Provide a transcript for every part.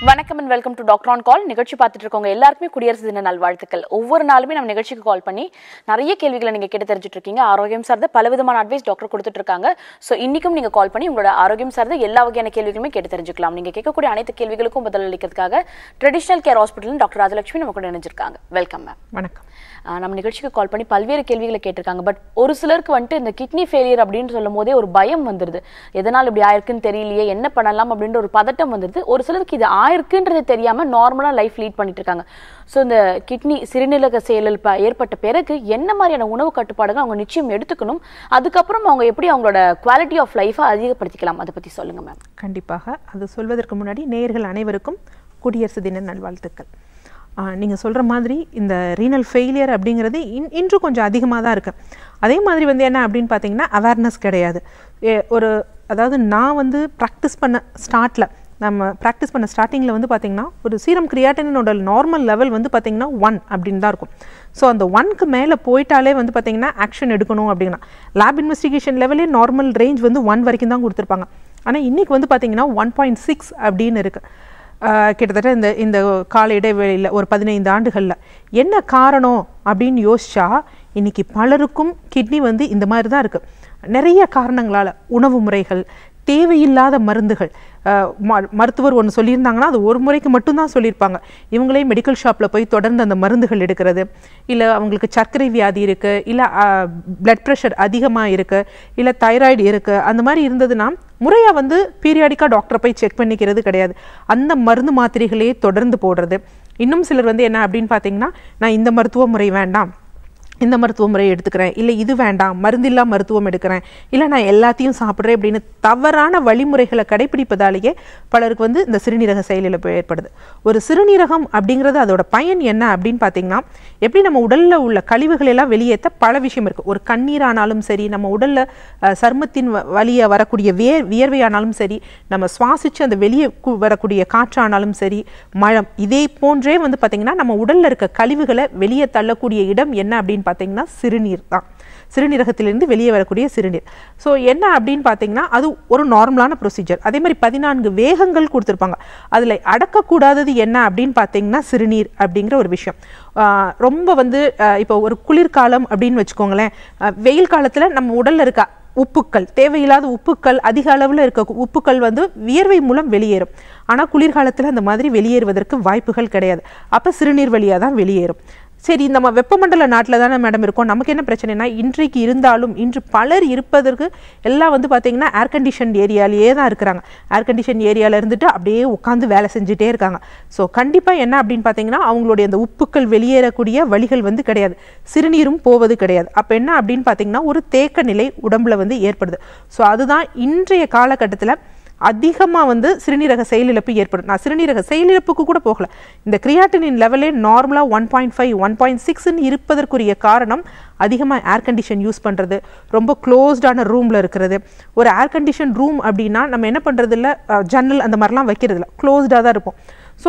வணக்கம் and welcome to doctor on call நிகழ்ச்சி பார்த்துட்டு இருக்கவங்க எல்லாருக்குமே குடியரசு தின நல்வாழ்த்துக்கள் ஒவ்வொரு நாளுமே நம்ம நிகழ்ச்சிக்கு கால் பண்ணி நிறைய கேள்விகளை நீங்க கேட்டு தெரிஞ்சுட்டு இருக்கீங்க ஆரோக்கியம் சார்ந்த பலவிதமான அட்வைஸ் டாக்டர் கொடுத்துட்டு இருக்காங்க ஸோ இன்னைக்கும் நீங்க கால் பண்ணி உங்களோட ஆரோக்கியம் சார்ந்த எல்லா வகையான கேள்விகளுமே கேட்டு தெரிஞ்சுக்கலாம் நீங்க கேட்கக்கூடிய அனைத்து கேள்விகளுக்கும் பதில் அளிக்கிறதுக்காக traditional care hospital doctor Rajalakshmi நம்ம கூட இணைஞ்சிருக்காங்க வெல்கம் மேம் வணக்கம் ஆஹ் நம்ம நிகழ்ச்சிக்கு கால் பண்ணி பல்வேறு கேள்விகளை கேட்டிருக்காங்க பட் ஒரு சிலருக்கு வந்துட்டு இந்த கிட்னி ஃபெயிலியர் அப்படின்னு சொல்லும் போதே ஒரு பயம் வந்துருது எதனால் இப்படி ஆயிருக்குன்னு தெரியலையே என்ன பண்ணலாம் அப்படின்ற ஒரு பதட்டம் வந்துருது ஒரு சிலருக்கு இது ஆயிருக்குன்றது தெரியாம நார்மலா லைஃப் லீட் பண்ணிட்டு இருக்காங்க ஸோ இந்த கிட்னி சிறுநீரக செயலில் ப- ஏற்பட்ட பிறகு என்ன மாதிரியான உணவு கட்டுப்பாடுகள் அவங்க நிச்சயம் எடுத்துக்கணும் அதுக்கப்புறம் அவங்க எப்படி அவங்களோட குவாலிட்டி ஆஃப் லைஃபை அதிகப்படுத்திக்கலாம் அதை பத்தி சொல்லுங்க மேம் கண்டிப்பாக அது சொல்வதற்கு முன்னாடி நேயர்கள் அனைவருக்கும் குடியரசு தின நல்வாழ்த்துக்கள் நீங்கள் சொல்கிற மாதிரி இந்த ரீனல் ஃபெயிலியர் அப்படிங்கிறது இன் இன்று கொஞ்சம் அதிகமாக தான் இருக்குது அதே மாதிரி வந்து என்ன அப்படின்னு பார்த்தீங்கன்னா அவேர்னஸ் கிடையாது ஏ- ஒரு அதாவது நான் வந்து ப்ராக்டிஸ் பண்ண ஸ்டார்ட்டில் நம்ம ப்ராக்டிஸ் பண்ண ஸ்டார்டிங்கில் வந்து பார்த்திங்கன்னா ஒரு சீரம் கிரியாட்டினோட நார்மல் லெவல் வந்து பார்த்திங்கன்னா ஒன் அப்படின்னு தான் இருக்கும் ஸோ அந்த ஒன்க்கு மேலே போயிட்டாலே வந்து பார்த்திங்கன்னா ஆக்ஷன் எடுக்கணும் அப்படின்னா லேப் இன்வெஸ்டிகேஷன் லெவலே நார்மல் ரேஞ்ச் வந்து ஒன் வரைக்கும் தான் கொடுத்துருப்பாங்க ஆனால் இன்றைக்கி வந்து பார்த்திங்கன்னா ஒன் பாயிண்ட் சிக்ஸ் அப்படின்னு இருக்குது ஆஹ் கிட்டத்தட்ட இந்த இந்த கால இடைவெளியில் ஒரு பதினைந்து ஆண்டுகளில் என்ன காரணம் அப்படின்னு யோசிச்சா இன்னைக்கு பலருக்கும் கிட்னி வந்து இந்த மாதிரி தான் இருக்குது நிறைய காரணங்களால் உணவு முறைகள் தேவையில்லாத மருந்துகள் ஆஹ் ம- மருத்துவர் ஒன்று சொல்லியிருந்தாங்கன்னா அது ஒரு முறைக்கு மட்டும்தான் சொல்லியிருப்பாங்க இவங்களே மெடிக்கல் ஷாப்பில் போய் தொடர்ந்து அந்த மருந்துகள் எடுக்கிறது இல்லை அவங்களுக்கு சர்க்கரை வியாதி இருக்குது இல்லை பிளட் ப்ரெஷர் அதிகமாக இருக்குது இல்லை தைராய்டு இருக்குது அந்த மாதிரி இருந்ததுன்னா முறையாக வந்து பீரியாடிக்காக டாக்டரை போய் செக் பண்ணிக்கிறது கிடையாது அந்த மருந்து மாத்திரைகளே தொடர்ந்து போடுறது இன்னும் சிலர் வந்து என்ன அப்படின்னு பார்த்தீங்கன்னா நான் இந்த மருத்துவ முறை வேண்டாம் இந்த மருத்துவ முறை எடுத்துக்கிறேன் இல்லை இது வேண்டாம் மருந்தில்லா மருத்துவம் எடுக்கிறேன் இல்லை நான் எல்லாத்தையும் சாப்பிட்றேன் அப்படின்னு தவறான வழிமுறைகளை கடைபிடிப்பதாலேயே பலருக்கு வந்து இந்த சிறுநீரக செயலிழப்பு ஏற்படுது ஒரு சிறுநீரகம் அப்படிங்கிறது அதோட பயன் என்ன அப்படின்னு பார்த்தீங்கன்னா எப்படி நம்ம உடலில் உள்ள கழிவுகள் எல்லாம் வெளியேற்ற பல விஷயம் இருக்குது ஒரு கண்ணீரானாலும் சரி நம்ம உடலில் சருமத்தின் வ- வழியே வரக்கூடிய வியர் வியர்வையானாலும் சரி நம்ம சுவாசித்து அந்த வெளியே கு- வரக்கூடிய காற்றானாலும் சரி மழம் இதே போன்றே வந்து பார்த்திங்கன்னா நம்ம உடலில் இருக்க கழிவுகளை வெளியே தள்ளக்கூடிய இடம் என்ன அப்படின்னு பார்த்தீங்கன்னா சிறுநீர் தான் சிறுநீரகத்திலிருந்து வெளியே வரக்கூடிய சிறுநீர் ஸோ என்ன அப்படின்னு பார்த்தீங்கன்னா அது ஒரு நார்மலான ப்ரொசீஜர் அதே மாதிரி பதினான்கு வேகங்கள் கொடுத்துருப்பாங்க அதில் அடக்கக்கூடாதது என்ன அப்படின்னு பார்த்தீங்கன்னா சிறுநீர் அப்படிங்கிற ஒரு விஷயம் ஆஹ் ரொம்ப வந்து ஆஹ் இப்போ ஒரு குளிர்காலம் அப்படின்னு வச்சுக்கோங்களேன் ஆஹ் வெயில் காலத்தில் நம்ம உடல்ல இருக்க உப்புக்கள் தேவையில்லாத உப்புக்கள் அதிக அளவில் இருக்க கு- உப்புக்கள் வந்து வியர்வை மூலம் வெளியேறும் ஆனால் குளிர்காலத்தில் அந்த மாதிரி வெளியேறுவதற்கு வாய்ப்புகள் கிடையாது அப்போ சிறுநீர் வழியாக தான் வெளியேறும் சரி நம்ம வெப்பமண்டல நாட்டில் தானே மேடம் இருக்கோம் நமக்கு என்ன பிரச்சனைனா இன்றைக்கு இருந்தாலும் இன்று பலர் இருப்பதற்கு எல்லாம் வந்து பார்த்தீங்கன்னா ஏர் கண்டிஷன் ஏரியாலேயே தான் இருக்கிறாங்க ஏர் கண்டிஷன் ஏரியாவில் இருந்துட்டு அப்படியே உட்காந்து வேலை செஞ்சுட்டே இருக்காங்க ஸோ கண்டிப்பாக என்ன அப்படின்னு பார்த்தீங்கன்னா அவங்களுடைய அந்த உப்புக்கள் வெளியேறக்கூடிய வழிகள் வந்து கிடையாது சிறுநீரும் போவது கிடையாது அப்போ என்ன அப்படின்னு பார்த்தீங்கன்னா ஒரு தேக்க நிலை உடம்புல வந்து ஏற்படுது ஸோ அதுதான் இன்றைய காலகட்டத்தில் அதிகமாக வந்து சிறுநீரக செயலிழப்பு ஏற்படும் நான் சிறுநீரக செயலிழப்புக்கு கூட போகல இந்த கிரியாட்டினின் லெவலே நார்மலாக one point five one point சிக்ஸ்ன்னு இருப்பதற்குரிய காரணம் அதிகமாக ஏர் கண்டிஷன் யூஸ் பண்ணுறது ரொம்ப க்ளோஸ்டான ரூமில் இருக்கிறது ஒரு ஏர் கண்டிஷன் ரூம் அப்படின்னா நம்ம என்ன பண்ணுறது இல்லை ஜன்னல் அந்த மாதிரிலாம் வைக்கிறது இல்லை க்ளோஸ்டாக தான் இருக்கும் ஸோ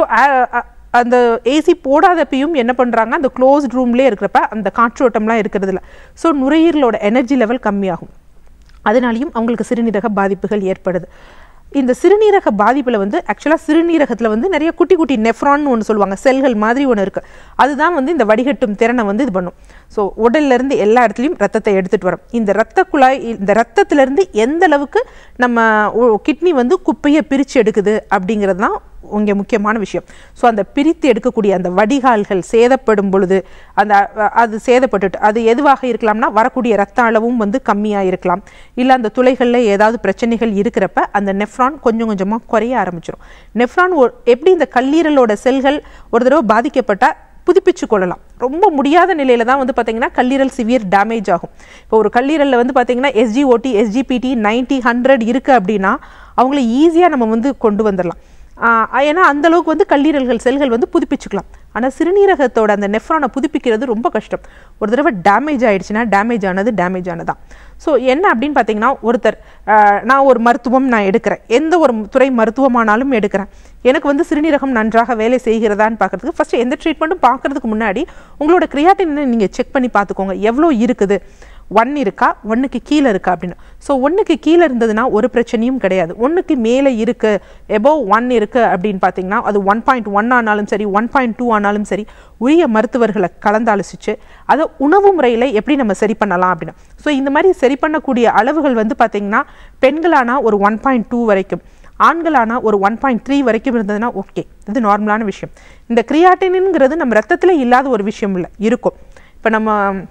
அந்த ஏசி போடாதப்பையும் என்ன பண்ணுறாங்க அந்த க்ளோஸ்ட் ரூம்லேயே இருக்கிறப்ப அந்த காற்றோட்டம்லாம் இருக்கிறது இல்லை ஸோ நுரையீரலோட எனர்ஜி லெவல் கம்மியாகும் அதனாலையும் அவங்களுக்கு சிறுநீரக பாதிப்புகள் ஏற்படுது இந்த சிறுநீரக பாதிப்பில் வந்து ஆக்சுவலாக சிறுநீரகத்தில் வந்து நிறைய குட்டி குட்டி நெஃப்ரான் ஒன்று சொல்லுவாங்க செல்கள் மாதிரி ஒன்று இருக்குது அதுதான் வந்து இந்த வடிகட்டும் திறனை வந்து இது பண்ணும் ஸோ உடல்லேருந்து எல்லா இடத்துலையும் ரத்தத்தை எடுத்துகிட்டு வரும் இந்த ரத்த குழாய் இந்த ரத்தத்திலேருந்து எந்த அளவுக்கு நம்ம கிட்னி வந்து குப்பையை பிரித்து எடுக்குது அப்படிங்கிறது தான் இங்கே முக்கியமான விஷயம் ஸோ அந்த பிரித்து எடுக்கக்கூடிய அந்த வடிகால்கள் சேதப்படும் பொழுது அந்த அ, அது சேதப்பட்டுட்டு அது எதுவாக இருக்கலாம்னா வரக்கூடிய ரத்த அளவும் வந்து கம்மியாக இருக்கலாம் இல்லை அந்த துளைகளில் ஏதாவது பிரச்சனைகள் இருக்கிறப்ப அந்த நெஃப்ரான் கொஞ்சம் கொஞ்சமாக குறைய ஆரம்பிச்சிடும் நெஃப்ரான் ஒரு எப்படி இந்த கல்லீரலோட செல்கள் ஒரு தடவை பாதிக்கப்பட்டால் புதுப்பிச்சு கொள்ளலாம் ரொம்ப முடியாத நிலையில தான் வந்து பார்த்தீங்கன்னா கல்லீரல் சிவியர் டேமேஜ் ஆகும் இப்போ ஒரு கல்லீரலில் வந்து பார்த்தீங்கன்னா எஸ்ஜிஓடி எஸ்ஜிபிடி நைன்ட்டி ஹண்ட்ரட் இருக்குது அப்படின்னா அவங்கள ஈஸியாக நம்ம வந்து கொண்டு வந்துடலாம் ஆஹ் ஏன்னா அந்த அளவுக்கு வந்து கல்லீரல்கள் செல்கள் வந்து புதுப்பிச்சுக்கலாம் ஆனால் சிறுநீரகத்தோட அந்த நெஃப்ரானை புதுப்பிக்கிறது ரொம்ப கஷ்டம் ஒரு தடவை டேமேஜ் ஆயிடுச்சுன்னா டேமேஜ் ஆனது டேமேஜ் ஆனதான் ஸோ என்ன அப்படின்னு பார்த்தீங்கன்னா ஒருத்தர் ஆஹ் நான் ஒரு மருத்துவம் நான் எடுக்கிறேன் எந்த ஒரு துறை மருத்துவமானாலும் எடுக்கிறேன் எனக்கு வந்து சிறுநீரகம் நன்றாக வேலை செய்கிறதான்னு பார்க்கறதுக்கு ஃபர்ஸ்ட் எந்த ட்ரீட்மெண்ட்டும் பார்க்கறதுக்கு முன்னாடி உங்களோட கிரியாட்டின் நீங்கள் செக் பண்ணி பார்த்துக்கோங்க எவ்வளோ இருக்குது ஒன் இருக்கா ஒன்றுக்கு கீழே இருக்கா அப்படின்னு ஸோ ஒன்றுக்கு கீழே இருந்ததுன்னா ஒரு பிரச்சனையும் கிடையாது ஒன்றுக்கு மேலே இருக்கு எபோவ் ஒன் இருக்கு அப்படின்னு பார்த்தீங்கன்னா அது ஒன் பாயிண்ட் ஒன் ஆனாலும் சரி ஒன் பாயிண்ட் டூ ஆனாலும் சரி உரிய மருத்துவர்களை கலந்தாலோசிச்சு அதை உணவு முறையில் எப்படி நம்ம சரி பண்ணலாம் அப்படின்னு ஸோ இந்த மாதிரி சரி பண்ணக்கூடிய அளவுகள் வந்து பார்த்தீங்கன்னா பெண்களானா ஒரு ஒன் பாயிண்ட் டூ வரைக்கும் ஆண்களானா ஒரு ஒன் பாயிண்ட் த்ரீ வரைக்கும் இருந்ததுன்னா ஓகே இது நார்மலான விஷயம் இந்த கிரியாட்டினுங்கிறது நம்ம ரத்தத்தில் இல்லாத ஒரு விஷயம் இல்லை இருக்கும் இப்போ நம்ம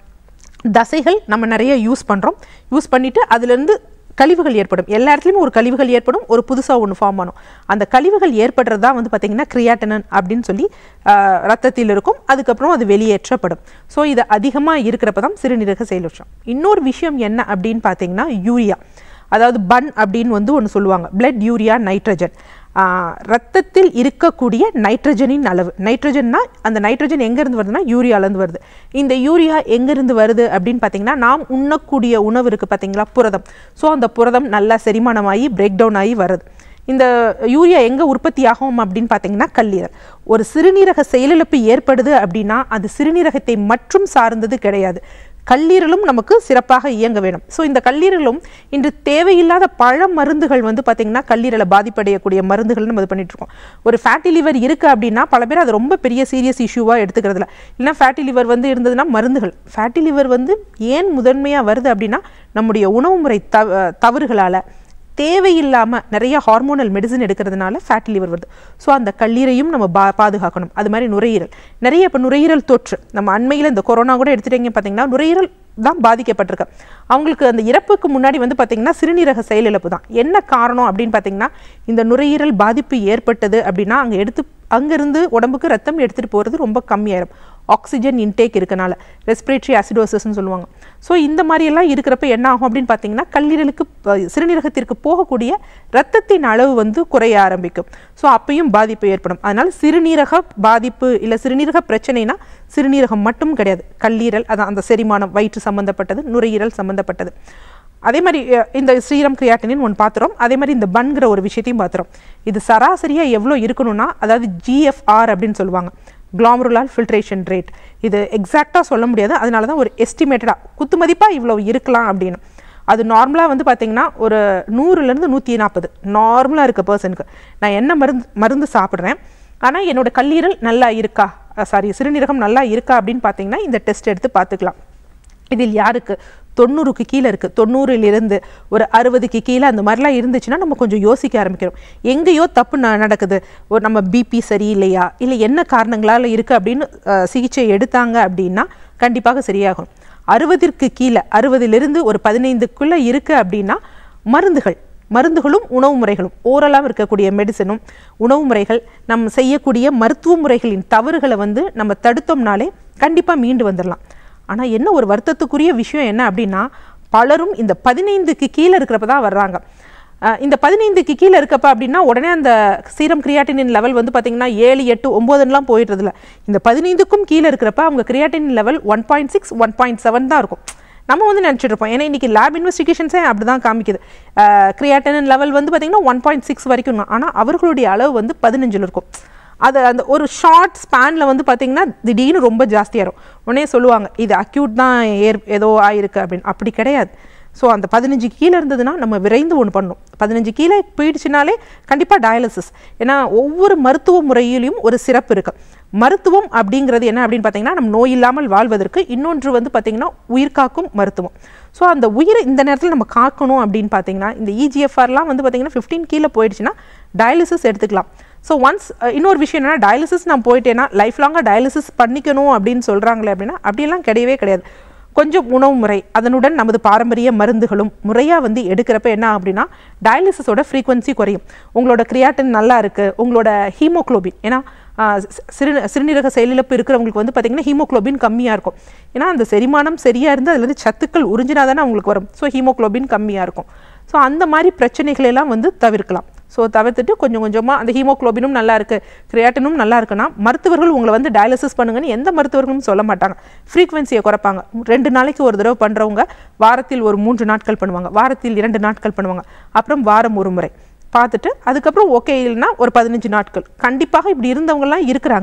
தசைகள் நம்ம நிறைய யூஸ் பண்ணுறோம் யூஸ் பண்ணிவிட்டு அதுலேருந்து கழிவுகள் ஏற்படும் எல்லா இடத்துலையும் ஒரு கழிவுகள் ஏற்படும் ஒரு புதுசாக ஒன்று ஃபார்ம் ஆகும் அந்த கழிவுகள் ஏற்படுறது தான் வந்து பார்த்திங்கன்னா கிரியாட்டனன் அப்படின்னு சொல்லி ஆஹ், ரத்தத்தில் இருக்கும் அதுக்கப்புறம் அது வெளியேற்றப்படும் ஸோ இது அதிகமாக இருக்கிறப்ப தான் சிறுநீரக செயலுற்றம் இன்னொரு விஷயம் என்ன அப்படின்னு பார்த்தீங்கன்னா யூரியா அதாவது பன் அப்படின்னு வந்து ஒன்று சொல்லுவாங்க பிளட் யூரியா நைட்ரஜன் ரத்தத்தில் இருக்கக்கூடிய நைட்ரஜனின் அளவு நைட்ரஜன்னா அந்த நைட்ரஜன் எங்கேருந்து வருதுன்னா யூரியாலேருந்து வருது இந்த யூரியா எங்கேருந்து வருது அப்படின்னு பார்த்தீங்கன்னா நாம் உண்ணக்கூடிய உணவு இருக்குது பார்த்தீங்களா புரதம் ஸோ அந்த புரதம் நல்லா செரிமானமாகி பிரேக் டவுன் ஆகி வருது இந்த யூரியா எங்கே உற்பத்தி ஆகும் அப்படின்னு பார்த்தீங்கன்னா கல்லீரல் ஒரு சிறுநீரக செயலிழப்பு ஏற்படுது அப்படின்னா அது சிறுநீரகத்தை மட்டும் சார்ந்தது கிடையாது கல்லீரலும் நமக்கு சிறப்பாக இயங்க வேணும் ஸோ இந்த கல்லீரலும் இன்று தேவையில்லாத பழ மருந்துகள் வந்து பார்த்தீங்கன்னா கல்லீரலை பாதிப்படையக்கூடிய மருந்துகள் நம்ம இது பண்ணிட்டு இருக்கோம் ஒரு ஃபேட்டி லிவர் இருக்கு அப்படின்னா பல பேர் அது ரொம்ப பெரிய சீரியஸ் இஷ்யூவாக எடுத்துக்கிறதுல இல்லைன்னா ஃபேட்டி லிவர் வந்து இருந்ததுன்னா மருந்துகள் ஃபேட்டி லிவர் வந்து ஏன் முதன்மையாக வருது அப்படின்னா நம்முடைய உணவு முறை தவ தவறுகளால் தேவையில்லாமல் நிறைய ஹார்மோனல் மெடிசன் எடுக்கிறதுனால ஃபேட்டி லிவர் வருது ஸோ அந்த கல்லீரையும் நம்ம பா பாதுகாக்கணும் அது மாதிரி நுரையீரல் நிறைய இப்போ நுரையீரல் தொற்று நம்ம அண்மையில் இந்த கொரோனா கூட எடுத்துட்டீங்க பார்த்தீங்கன்னா நுரையீரல் தான் பாதிக்கப்பட்டிருக்கு அவங்களுக்கு அந்த இறப்புக்கு முன்னாடி வந்து பார்த்தீங்கன்னா சிறுநீரக செயலிழப்பு தான் என்ன காரணம் அப்படின்னு பார்த்தீங்கன்னா இந்த நுரையீரல் பாதிப்பு ஏற்பட்டது அப்படின்னா அங்கே எடுத்து அங்கேருந்து உடம்புக்கு ரத்தம் எடுத்துகிட்டு போகிறது ரொம்ப கம்மியாயிரும் ஆக்சிஜன் இன்டேக் இருக்கனால ரெஸ்பிரேட்டரி அசிடோசஸ்ன்னு சொல்லுவாங்க ஸோ இந்த மாதிரியெல்லாம் இருக்கிறப்ப என்ன ஆகும் அப்படின்னு பார்த்தீங்கன்னா கல்லீரலுக்கு ப- சிறுநீரகத்திற்கு போகக்கூடிய ரத்தத்தின் அளவு வந்து குறைய ஆரம்பிக்கும் ஸோ அப்பயும் பாதிப்பு ஏற்படும் அதனால சிறுநீரக பாதிப்பு இல்லை சிறுநீரக பிரச்சனைனா சிறுநீரகம் மட்டும் கிடையாது கல்லீரல் அதான் அந்த செரிமானம் வயிற்று சம்பந்தப்பட்டது நுரையீரல் சம்பந்தப்பட்டது அதே மாதிரி அஹ், இந்த ஸ்ரீரம் கிரியாட்டினின் ஒன்று பார்த்துறோம் அதே மாதிரி இந்த பன்கிற ஒரு விஷயத்தையும் பார்த்துறோம் இது சராசரியாக எவ்வளோ இருக்கணும்னா அதாவது ஜிஎஃப்ஆர் அப்படின்னு சொல்லுவாங்க குளாமருலால் ஃபில்ட்ரேஷன் ரேட் இது எக்ஸாக்டாக சொல்ல முடியாது அதனால தான் ஒரு எஸ்டிமேட்டடாக குத்து மதிப்பாக இவ்வளோ இருக்கலாம் அப்படின்னு அது நார்மலாக வந்து பார்த்தீங்கன்னா ஒரு நூறுலேருந்து நூற்றி நாற்பது நார்மலாக இருக்க பர்சனுக்கு நான் என்ன மருந்து மருந்து சாப்பிட்றேன் ஆனால் என்னோட கல்லீரல் நல்லா இருக்கா சாரி சிறுநீரகம் நல்லா இருக்கா அப்படின்னு பார்த்தீங்கன்னா இந்த டெஸ்ட் எடுத்து பார்த்துக்கலாம் இதில் யாருக்கு தொண்ணூறுக்கு கீழே இருக்குது தொண்ணூறிலிருந்து ஒரு அறுபதுக்கு கீழே அந்த மாதிரிலாம் இருந்துச்சுன்னா நம்ம கொஞ்சம் யோசிக்க ஆரம்பிக்கிறோம் எங்கேயோ தப்பு ந- நடக்குது ஒரு நம்ம பிபி சரியில்லையா இல்லை என்ன காரணங்களால் இருக்குது அப்படின்னு அஹ், சிகிச்சை எடுத்தாங்க அப்படின்னா கண்டிப்பாக சரியாகும் அறுபதிற்கு கீழே அறுபதிலிருந்து ஒரு பதினைந்துக்குள்ளே இருக்குது அப்படின்னா மருந்துகள் மருந்துகளும் உணவு முறைகளும் ஓரலாக இருக்கக்கூடிய மெடிசனும் உணவு முறைகள் நம்ம செய்யக்கூடிய மருத்துவ முறைகளின் தவறுகளை வந்து நம்ம தடுத்தோம்னாலே கண்டிப்பாக மீண்டு வந்துடலாம் ஆனால் என்ன ஒரு வருத்தத்துக்குரிய விஷயம் என்ன அப்படின்னா பலரும் இந்த பதினைந்துக்கு கீழே இருக்கிறப்ப தான் வர்றாங்க அஹ் இந்த பதினைந்துக்கு கீழே இருக்கப்ப அப்படின்னா உடனே அந்த சீரம் கிரியாட்டினின் லெவல் வந்து பார்த்தீங்கன்னா ஏழு எட்டு ஒம்போதுலாம் போயிடுறதுல இந்த பதினைந்துக்கும் கீழே இருக்கிறப்ப அவங்க creatinine level one point six one point seven தான் இருக்கும் நம்ம வந்து நினச்சிட்டு இருப்போம் ஏன்னா இன்னைக்கு லேப் இன்வெஸ்டிகேஷன்ஸே அப்படி தான் காமிக்குது கிரியாட்டினின் லெவல் வந்து பார்த்தீங்கன்னா ஒன் பாயிண்ட் சிக்ஸ் வரைக்கும் ஆனால் அவர்களுடைய அளவு வந்து பதினஞ்சில் இருக்கும் அது அந்த ஒரு ஷார்ட் ஸ்பேனில் வந்து பார்த்தீங்கன்னா திடீர்னு ரொம்ப ஜாஸ்தியாயிரும் உடனே சொல்லுவாங்க இது அக்யூட் தான் ஏர் ஏதோ ஆயிருக்கு அப்படின்னு அப்படி கிடையாது ஸோ அந்த பதினஞ்சு கீழே இருந்ததுன்னா நம்ம விரைந்து ஒன்று பண்ணணும் பதினஞ்சு கீழே போயிடுச்சுனாலே கண்டிப்பாக டயாலிசிஸ் ஏன்னா ஒவ்வொரு மருத்துவ முறையிலையும் ஒரு சிறப்பு இருக்கு மருத்துவம் அப்படிங்கிறது என்ன அப்படின்னு பார்த்தீங்கன்னா நம்ம நோய் இல்லாமல் வாழ்வதற்கு இன்னொன்று வந்து பார்த்தீங்கன்னா உயிர் காக்கும் மருத்துவம் ஸோ அந்த உயிரை இந்த நேரத்தில் நம்ம காக்கணும் அப்படின்னு பார்த்தீங்கன்னா இந்த இஜிஎஃப்ஆர்லாம் வந்து பார்த்தீங்கன்னா ஃபிஃப்டீன் கீழே போயிடுச்சுன்னா டயாலிசிஸ் எடுத்துக்கலாம் ஸோ ஒன்ஸ் இன்னொரு விஷயம் என்னன்னா டயாலிசிஸ் நான் போயிட்டேன்னா லைஃப் லாங்காக டயாலிசிஸ் பண்ணிக்கணும் அப்படின்னு சொல்கிறாங்களே அப்படின்னா அப்படியெல்லாம் கிடையவே கிடையாது கொஞ்சம் உணவு முறை அதனுடன் நமது பாரம்பரிய மருந்துகளும் முறையாக வந்து எடுக்கிறப்ப என்ன ஆகும் அப்படின்னா டயாலிசிஸோட ஃப்ரீக்வன்சி குறையும் உங்களோட கிரியாட்டின் நல்லா இருக்குது உங்களோட ஹீமோக்ளோபின் ஏன்னா ஆஹ், சி- சிறு சிறுநீரக செயலிழப்பு இருக்கிறவங்களுக்கு வந்து பார்த்தீங்கன்னா ஹீமோக்ளோபின் கம்மியாக இருக்கும் ஏன்னா அந்த செரிமானம் சரியாக இருந்து அதுலேருந்து சத்துக்கள் உறிஞ்சினா தானே அவங்களுக்கு வரும் ஸோ ஹீமோக்ளோபின் கம்மியாக இருக்கும் ஸோ அந்த மாதிரி பிரச்சனைகளை எல்லாம் வந்து தவிர்க்கலாம் ஸோ தவிர்த்துட்டு கொஞ்சம் கொஞ்சமாக அந்த ஹீமோக்ளோபினும் நல்லா இருக்கு கிரியாட்டினும் நல்லா இருக்குன்னா மருத்துவர்கள் உங்களை வந்து டயாலிசிஸ் பண்ணுங்கன்னு எந்த மருத்துவர்களும் சொல்ல மாட்டாங்க ஃப்ரீக்வன்சியை குறைப்பாங்க ரெண்டு நாளைக்கு ஒரு தடவை பண்ணுறவங்க வாரத்தில் ஒரு மூன்று நாட்கள் பண்ணுவாங்க வாரத்தில் இரண்டு நாட்கள் பண்ணுவாங்க அப்புறம் வாரம் ஒரு முறை பார்த்துட்டு அதுக்கப்புறம் ஓகே இல்லைன்னா ஒரு பதினஞ்சு நாட்கள் கண்டிப்பாக இப்படி இருந்தவங்கலாம் இருக்கிறாங்க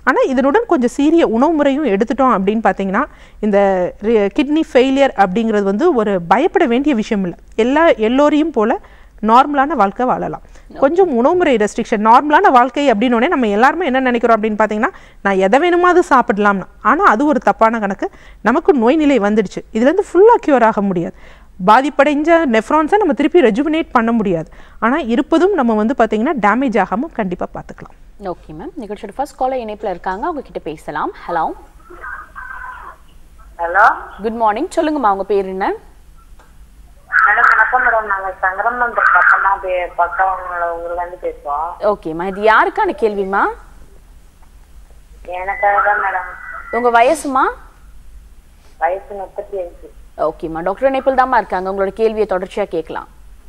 ஆனால் இதனுடன் கொஞ்சம் சீரிய உணவு முறையும் எடுத்துட்டோம் அப்படின்னு பார்த்தீங்கன்னா இந்த கிட்னி ஃபெயிலியர் அப்படிங்கிறது வந்து ஒரு பயப்பட வேண்டிய விஷயம் இல்லை எல்லா எல்லோரையும் போல நார்மலான வாழ்க்கை வாழலாம் கொஞ்சம் உணவுமுறை ரெஸ்ட்ரிக்ஷன் நார்மலான வாழ்க்கை அப்படின்னோடனே நம்ம எல்லாருமே என்ன நினைக்கிறோம் அப்படின்னு பார்த்தீங்கன்னா நான் எதை வேணுமாவது சாப்பிடலாம்னு ஆனால் அது ஒரு தப்பான கணக்கு நமக்கு நோய் நிலை வந்துடுச்சு இதுலேருந்து ஃபுல்லாக க்யூர் ஆக முடியாது பாதிப்படைஞ்ச நெஃப்ரான்ஸை நம்ம திருப்பி ரெஜுவினேட் பண்ண முடியாது ஆனால் இருப்பதும் நம்ம வந்து பார்த்தீங்கன்னா டேமேஜ் ஆகாமல் கண்டிப்பாக பார்த்துக்கலாம் ஓகே மேம் நிகழ்ச்சியோட ஃபர்ஸ்ட் காலர் இணைப்புல இருக்காங்க அவங்க கிட்ட பேசலாம் ஹலோ ஹலோ குட் மார்னிங் சொல்லுங்கம்மா உங்க பேர் என்ன மேடம் வணக்கம் மேடம் நாங்க சங்கரமந்த பக்கமா பே- பக்கம் ஊர்ல இருந்து பேசுவோம் ஓகேம்மா இது யாருக்கான கேள்விமா எனக்காக தான் மேடம் உங்க வயசுமா வயசு முப்பத்தி அஞ்சு ஓகேம்மா டாக்டர் இணைப்பில் தாம்மா இருக்காங்க உங்களோட கேள்வியை தொடர்ச்சியா கேட்கலாம்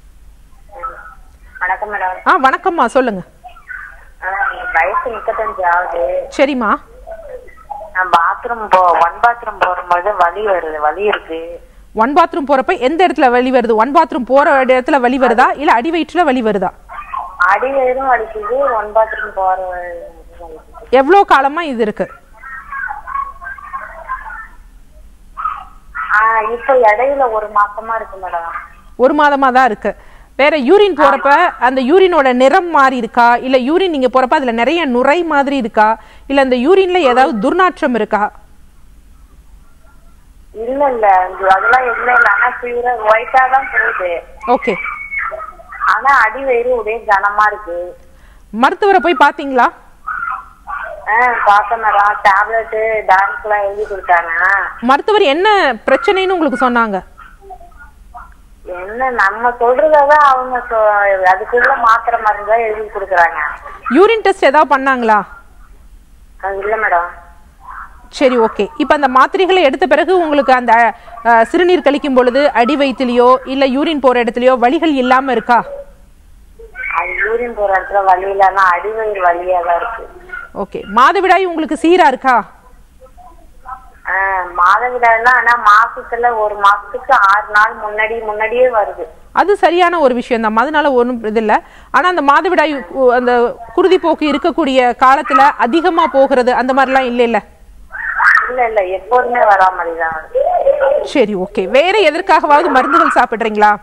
வணக்கம் மேடம் ஆ வணக்கம்மா சொல்லுங்கள் ஆ, எனக்கு வயசு முப்பத்தஞ்சு ஆகுது சரிம்மா நான் பாத்ரூம் போ ஒன் பாத்ரூம் போகும்போது வலி வருது வலி இருக்கு ஒன் பாத்ரூம் போகிறப்ப எந்த இடத்துல வலி வருது ஒன் பாத்ரூம் போகிற இடத்துல வலி வருதா இல்லை அடி வயிற்றில் வலி வருதா அடி வயிறும் வலிக்குது ஒன் பாத்ரூம் போற வலிக்குது. எவ்வளோ காலமாக இது இருக்குது ஆ இப்ப இடையில ஒரு மாசமா இருக்கு மேடம் ஒரு மாதமாக தான் இருக்கு வேற யூரின் போறப்ப அந்த யூரினோட நிறம் மாறி இருக்கா இல்ல யூரின் நீங்க போறப்ப அதுல நிறைய நுரை மாதிரி இருக்கா இல்ல அந்த யூரின்ல ஏதாவது துர்நாற்றம் இருக்கா இல்ல இல்ல இது அதெல்லாம் எதுவுமே இல்ல ஆனா பியூரா ஒயிட்டா தான் போகுது ஓகே ஆனா அடி வயிறு ஒரே கனமா இருக்கு மருத்துவரை போய் பாத்தீங்களா ஆ பார்த்தேன் மேடம் டேப்லெட் டான்ஸ் எல்லாம் எழுதி கொடுத்தாங்க மருத்துவர் என்ன பிரச்சனைன்னு உங்களுக்கு சொன்னாங்க என்ன நம்ம சொல்றதான் அவங்க சொ- அதுக்குள்ள மாத்திரை மருந்து தான் எழுதி கொடுக்குறாங்க யூரின் டெஸ்ட் ஏதாவது பண்ணாங்களா அது இல்ல மேடம் சரி ஓகே இப்போ அந்த மாத்திரைகளை எடுத்த பிறகு உங்களுக்கு அந்த அஹ், சிறுநீர் கழிக்கும் பொழுது அடி வயிற்றுலையோ இல்ல யூரின் போற இடத்துலயோ வலிகள் இல்லாம இருக்கா அது யூரின் போற இடத்துல வலி இல்லைன்னா அடிவயிறு வலியா தான் இருக்கு ஓகே மாதவிடாய் உங்களுக்கு சீரா இருக்கா ஆ, மாதவிடாய்னா ஆனா மாசத்துல ஒரு மாசத்துக்கு ஆறு நாள் முன்னாடி முன்னாடியே வருது அது சரியான ஒரு விஷயம் தான் அதனால ஒன்றும் இது இல்லை ஆனால் அந்த மாதவிடாய் உ- அந்த குருதி போக்கு இருக்கக்கூடிய காலத்தில் அதிகமாக போகிறது அந்த மாதிரிலாம் இல்லை இல்லை இல்ல இல்ல எப்போதுமே வரா மாதிரி தான் வருது சரி ஓகே வேற எதற்காகவாவது மருந்துகள் சாப்பிட்றீங்களா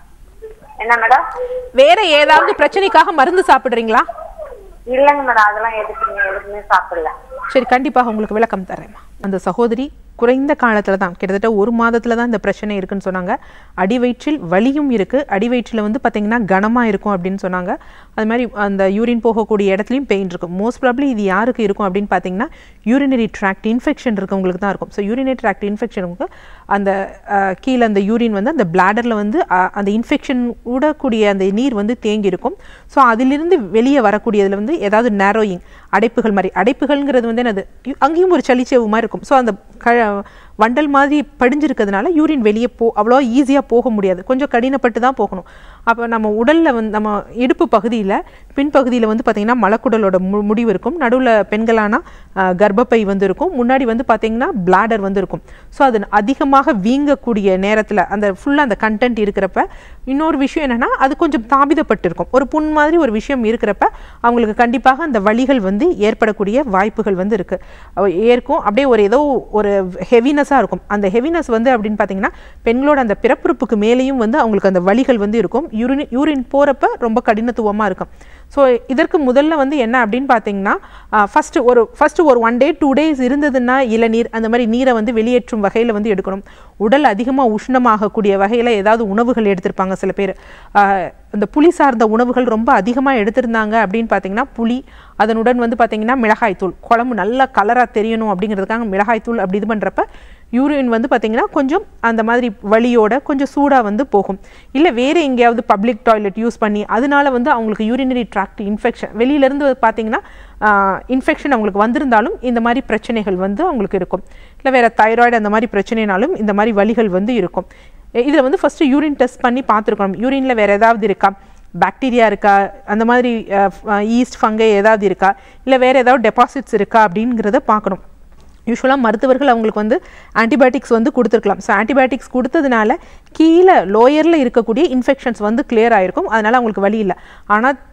என்ன மேடம் வேற ஏதாவது பிரச்சனைக்காக மருந்து சாப்பிட்றீங்களா இல்லைங்க மேடம் அதெல்லாம் எதுக்குங்க எதுக்குமே சாப்பிடல சரி கண்டிப்பாக உங்களுக்கு விளக்கம் தரேம்மா அந்த சகோதரி குறைந்த காலத்தில் தான் கிட்டத்தட்ட ஒரு மாதத்தில் தான் இந்த பிரச்சனை இருக்குன்னு சொன்னாங்க அடி வயிற்றில் வலியும் இருக்குது அடி வயிற்றில் வந்து பார்த்தீங்கன்னா கனமாக இருக்கும் அப்படின்னு சொன்னாங்க அது மாதிரி அந்த யூரின் போகக்கூடிய இடத்துலையும் பெயின் இருக்கும் மோஸ்ட் ப்ராப்ளி இது யாருக்கு இருக்கும் அப்படின்னு பார்த்தீங்கன்னா யூரினரி ட்ராக்ட் இன்ஃபெக்ஷன் இருக்கவங்களுக்கு தான் இருக்கும் ஸோ யூரினரி ட்ராக்ட் இன்ஃபெக்ஷனுக்கு அந்த அஹ், கீழே அந்த யூரின் வந்து அந்த பிளாடரில் வந்து அஹ், அந்த இன்ஃபெக்ஷன் விடக்கூடிய அந்த நீர் வந்து தேங்கி இருக்கும் ஸோ அதிலிருந்து வெளியே வரக்கூடியதில் வந்து ஏதாவது நேரோயிங் அடைப்புகள் மாதிரி அடைப்புகள்ங்கிறது வந்து என்னது யு- அங்கேயும் ஒரு சளிச்சேவு மாதிரி இருக்கும் ஸோ அந்த க வண்டல் மாதிரி படிஞ்சிருக்கிறதுனால யூரின் வெளியே போ அவ்வளோ ஈஸியாக போக முடியாது கொஞ்சம் கடினப்பட்டு தான் போகணும் அப்போ நம்ம உடலில் வந்து நம்ம இடுப்பு பகுதியில் பின்பகுதியில் வந்து பார்த்திங்கன்னா மலக்குடலோட மு முடிவு இருக்கும் நடுவில் பெண்களானா ஆஹ், கர்ப்பப்பை வந்து இருக்கும் முன்னாடி வந்து பார்த்திங்கன்னா பிளாடர் வந்து இருக்கும் ஸோ அது அதிகமாக வீங்கக்கூடிய நேரத்தில் அந்த ஃபுல்லாக அந்த கண்டென்ட் இருக்கிறப்ப இன்னொரு விஷயம் என்னென்னா அது கொஞ்சம் தாபிதப்பட்டிருக்கும் ஒரு புண் மாதிரி ஒரு விஷயம் இருக்கிறப்ப அவங்களுக்கு கண்டிப்பாக அந்த வலிகள் வந்து ஏற்படக்கூடிய வாய்ப்புகள் வந்து இருக்குது ஏற்கும் அப்படியே ஒரு ஏதோ ஒரு ஹெவினஸாக இருக்கும் அந்த ஹெவினஸ் வந்து அப்படின்னு பார்த்தீங்கன்னா பெண்களோட அந்த பிறப்புறுப்புக்கு மேலேயும் வந்து அவங்களுக்கு அந்த வலிகள் வந்து இருக்கும் யூரின் யூரின் போகிறப்ப ரொம்ப கடினத்துவமாக இருக்கும் ஸோ இதற்கு முதல்ல வந்து என்ன அப்படின்னு பார்த்தீங்கன்னா ஃபஸ்ட்டு ஒரு ஃபஸ்ட்டு ஒரு ஒன் டே டூ டேஸ் இருந்ததுன்னா இளநீர் அந்த மாதிரி நீரை வந்து வெளியேற்றும் வகையில் வந்து எடுக்கணும் உடல் அதிகமாக உஷ்ணமாகக்கூடிய வகையில் ஏதாவது உணவுகள் எடுத்திருப்பாங்க சில பேர் ஆஹ், இந்த புளி சார்ந்த உணவுகள் ரொம்ப அதிகமாக எடுத்திருந்தாங்க அப்படின்னு பார்த்தீங்கன்னா புளி அதனுடன் வந்து பார்த்தீங்கன்னா மிளகாய்த்தூள் குழம்பு நல்லா கலராக தெரியணும் அப்படிங்கிறதுக்காக மிளகாய்த்தூள் அப்படி இது பண்ணுறப்ப யூரின் வந்து பார்த்தீங்கன்னா கொஞ்சம் அந்த மாதிரி வலியோட கொஞ்சம் சூடாக வந்து போகும் இல்லை வேறு எங்கேயாவது பப்ளிக் டாய்லெட் யூஸ் பண்ணி அதனால வந்து அவங்களுக்கு யூரினரி ட்ராக்ட் இன்ஃபெக்ஷன் வெளியிலேருந்து பார்த்தீங்கன்னா இன்ஃபெக்ஷன் அவங்களுக்கு வந்திருந்தாலும் இந்த மாதிரி பிரச்சனைகள் வந்து அவங்களுக்கு இருக்கும் இல்லை வேறு தைராய்டு அந்த மாதிரி பிரச்சனைனாலும் இந்த மாதிரி வலிகள் வந்து இருக்கும் இதில் வந்து ஃபஸ்ட்டு யூரின் டெஸ்ட் பண்ணி பார்த்துருக்கணும் யூரினில் வேறு ஏதாவது இருக்கா பாக்டீரியா இருக்கா அந்த மாதிரி ஈஸ்ட் ஃபங்கை ஏதாவது இருக்கா இல்லை வேறு ஏதாவது டெபாசிட்ஸ் இருக்கா அப்படிங்கிறத பார்க்கணும் யூஸ்வலாக மருத்துவர்கள் அவங்களுக்கு வந்து ஆன்டிபயோட்டிக்ஸ் வந்து கொடுத்துருக்கலாம் ஸோ ஆன்டிபயோட்டிக்ஸ் கொடுத்ததுனால கீழே லோயரில் இருக்கக்கூடிய இன்ஃபெக்ஷன்ஸ் வந்து clear ஆயிருக்கும் அதனால் அவங்களுக்கு வலி இல்லை ஆனால்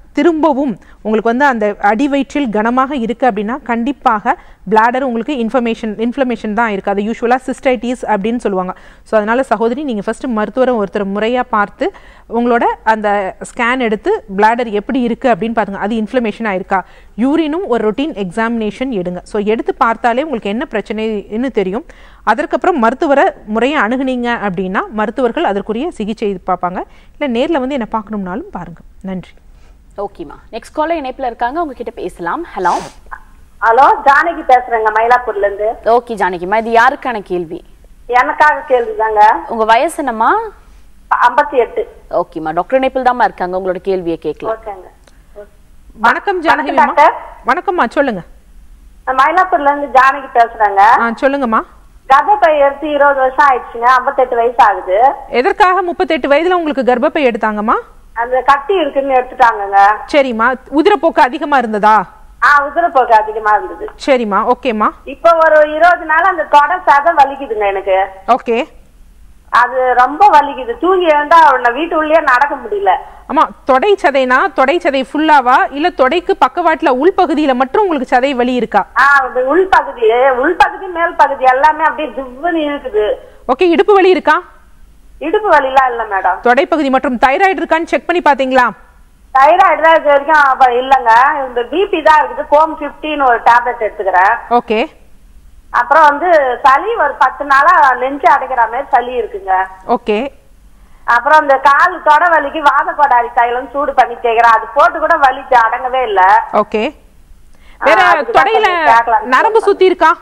திரும்பவும் உங்களுக்கு வந்து அந்த அடி வயிற்றில் கனமாக இருக்குது அப்படின்னா கண்டிப்பாக bladder உங்களுக்கு இன்ஃபர்மேஷன் இன்ஃப்ளமேஷன் தான் இருக்குது அது யூஸ்வலாக சிஸ்டைட்டிஸ் அப்படின்னு சொல்லுவாங்க ஸோ அதனால் சகோதரி நீங்கள் ஃபஸ்ட்டு மருத்துவரை ஒருத்தர் முறையாக பார்த்து உங்களோட அந்த ஸ்கேன் எடுத்து bladder எப்படி இருக்குது அப்படின்னு பாருங்க அது இன்ஃப்ளமேஷன் ஆயிருக்கா யூரினும் ஒரு ரொட்டீன் எக்ஸாமினேஷன் எடுங்க ஸோ எடுத்து பார்த்தாலே உங்களுக்கு என்ன பிரச்சனைன்னு தெரியும் அதற்கப்புறம் மருத்துவரை முறையாக அணுகுனீங்க அப்படின்னா மருத்துவர்கள் அதற்குரிய சிகிச்சை பார்ப்பாங்க இல்லை நேரில் வந்து என்ன பார்க்கணும்னாலும் பாருங்கள் நன்றி ஓகேம்மா நெக்ஸ்ட் காலர் இணைப்புல இருக்காங்க உங்ககிட்ட பேசலாம் ஹலோ ஹலோ ஜானகி பேசுறேங்க மயிலாப்பூர்ல இருந்து ஓகே ஜானகிம்மா இது யாருக்கான கேள்வி எனக்காக கேள்விதாங்க உங்க வயசு என்னம்மா ஐம்பத்தி எட்டு ஓகேம்மா டாக்டர் இணைப்பில் தாம்மா இருக்காங்க உங்களோட கேள்வியை கேட்கலாம் ஓகேங்க வணக்கம் ஜானகிமா டாக்டர். வணக்கம்மா சொல்லுங்க நான் மயிலாப்பூர்ல இருந்து ஜானகி பேசுறேங்க ஆ சொல்லுங்கம்மா கர்ப்பப்பை எடுத்து இருபது வருஷம் ஆயிடுச்சுங்க ஐம்பத்தெட்டு வயசு ஆகுது எதற்காக முப்பத்தெட்டு வயதுல உங்களுக்கு கர்ப்பப்பை எடுத்தாங்கம்மா அந்த கட்டி இருக்குன்னு எடுத்துட்டாங்கங்க சரிம்மா உதிரப்போக்கு அதிகமா இருந்ததா ஆ உதிரப்போக்கு அதிகமா இருந்தது சரிம்மா ஓகேம்மா இப்போ ஒரு இருபது நாள் அந்த தொடை சதை வலிக்குதுங்க எனக்கு ஓகே அது ரொம்ப வலிக்குது தூங்கி எழுந்தா நான் வீட்டு உள்ளே நடக்க முடியல ஆமா தொடை சதைனா தொடை சதை ஃபுல்லாவா இல்ல தொடைக்கு பக்கவாட்டுல உள்பகுதியில மட்டும் உங்களுக்கு சதை வலி இருக்கா ஆ அந்த உள்பகுதி உள்பகுதி மேல் பகுதி எல்லாமே அப்படியே ஜிவ்வுன்னு இருக்குது ஓகே இடுப்பு வலி இருக்கா இடுப்பு வலிலாம் இல்ல மேடம் தொடைப்பகுதி மற்றும் தைராய்டு இருக்கான்னு செக் பண்ணி பாத்தீங்களா தைராய்டு தான் இது வரைக்கும் அப்ப இல்லங்க இந்த பிபி தான் இருக்குது கோம் பிப்டின்னு ஒரு டேப்லெட் எடுத்துக்கிறேன் ஓகே அப்புறம் வந்து சளி ஒரு பத்து நாளா நெஞ்சு அடைக்கிற மாதிரி சளி இருக்குங்க ஓகே அப்புறம் இந்த கால் தொட வலிக்கு வாத கோடாரி தைலம் சூடு பண்ணி தேய்க்கிறேன் அது போட்டு கூட வலி அடங்கவே இல்ல ஓகே வேற ஆ, அதுக்கு தான் தொடையில கொஞ்சம் கேட்கலாம்னு நரம்பு சுத்தி இருக்கா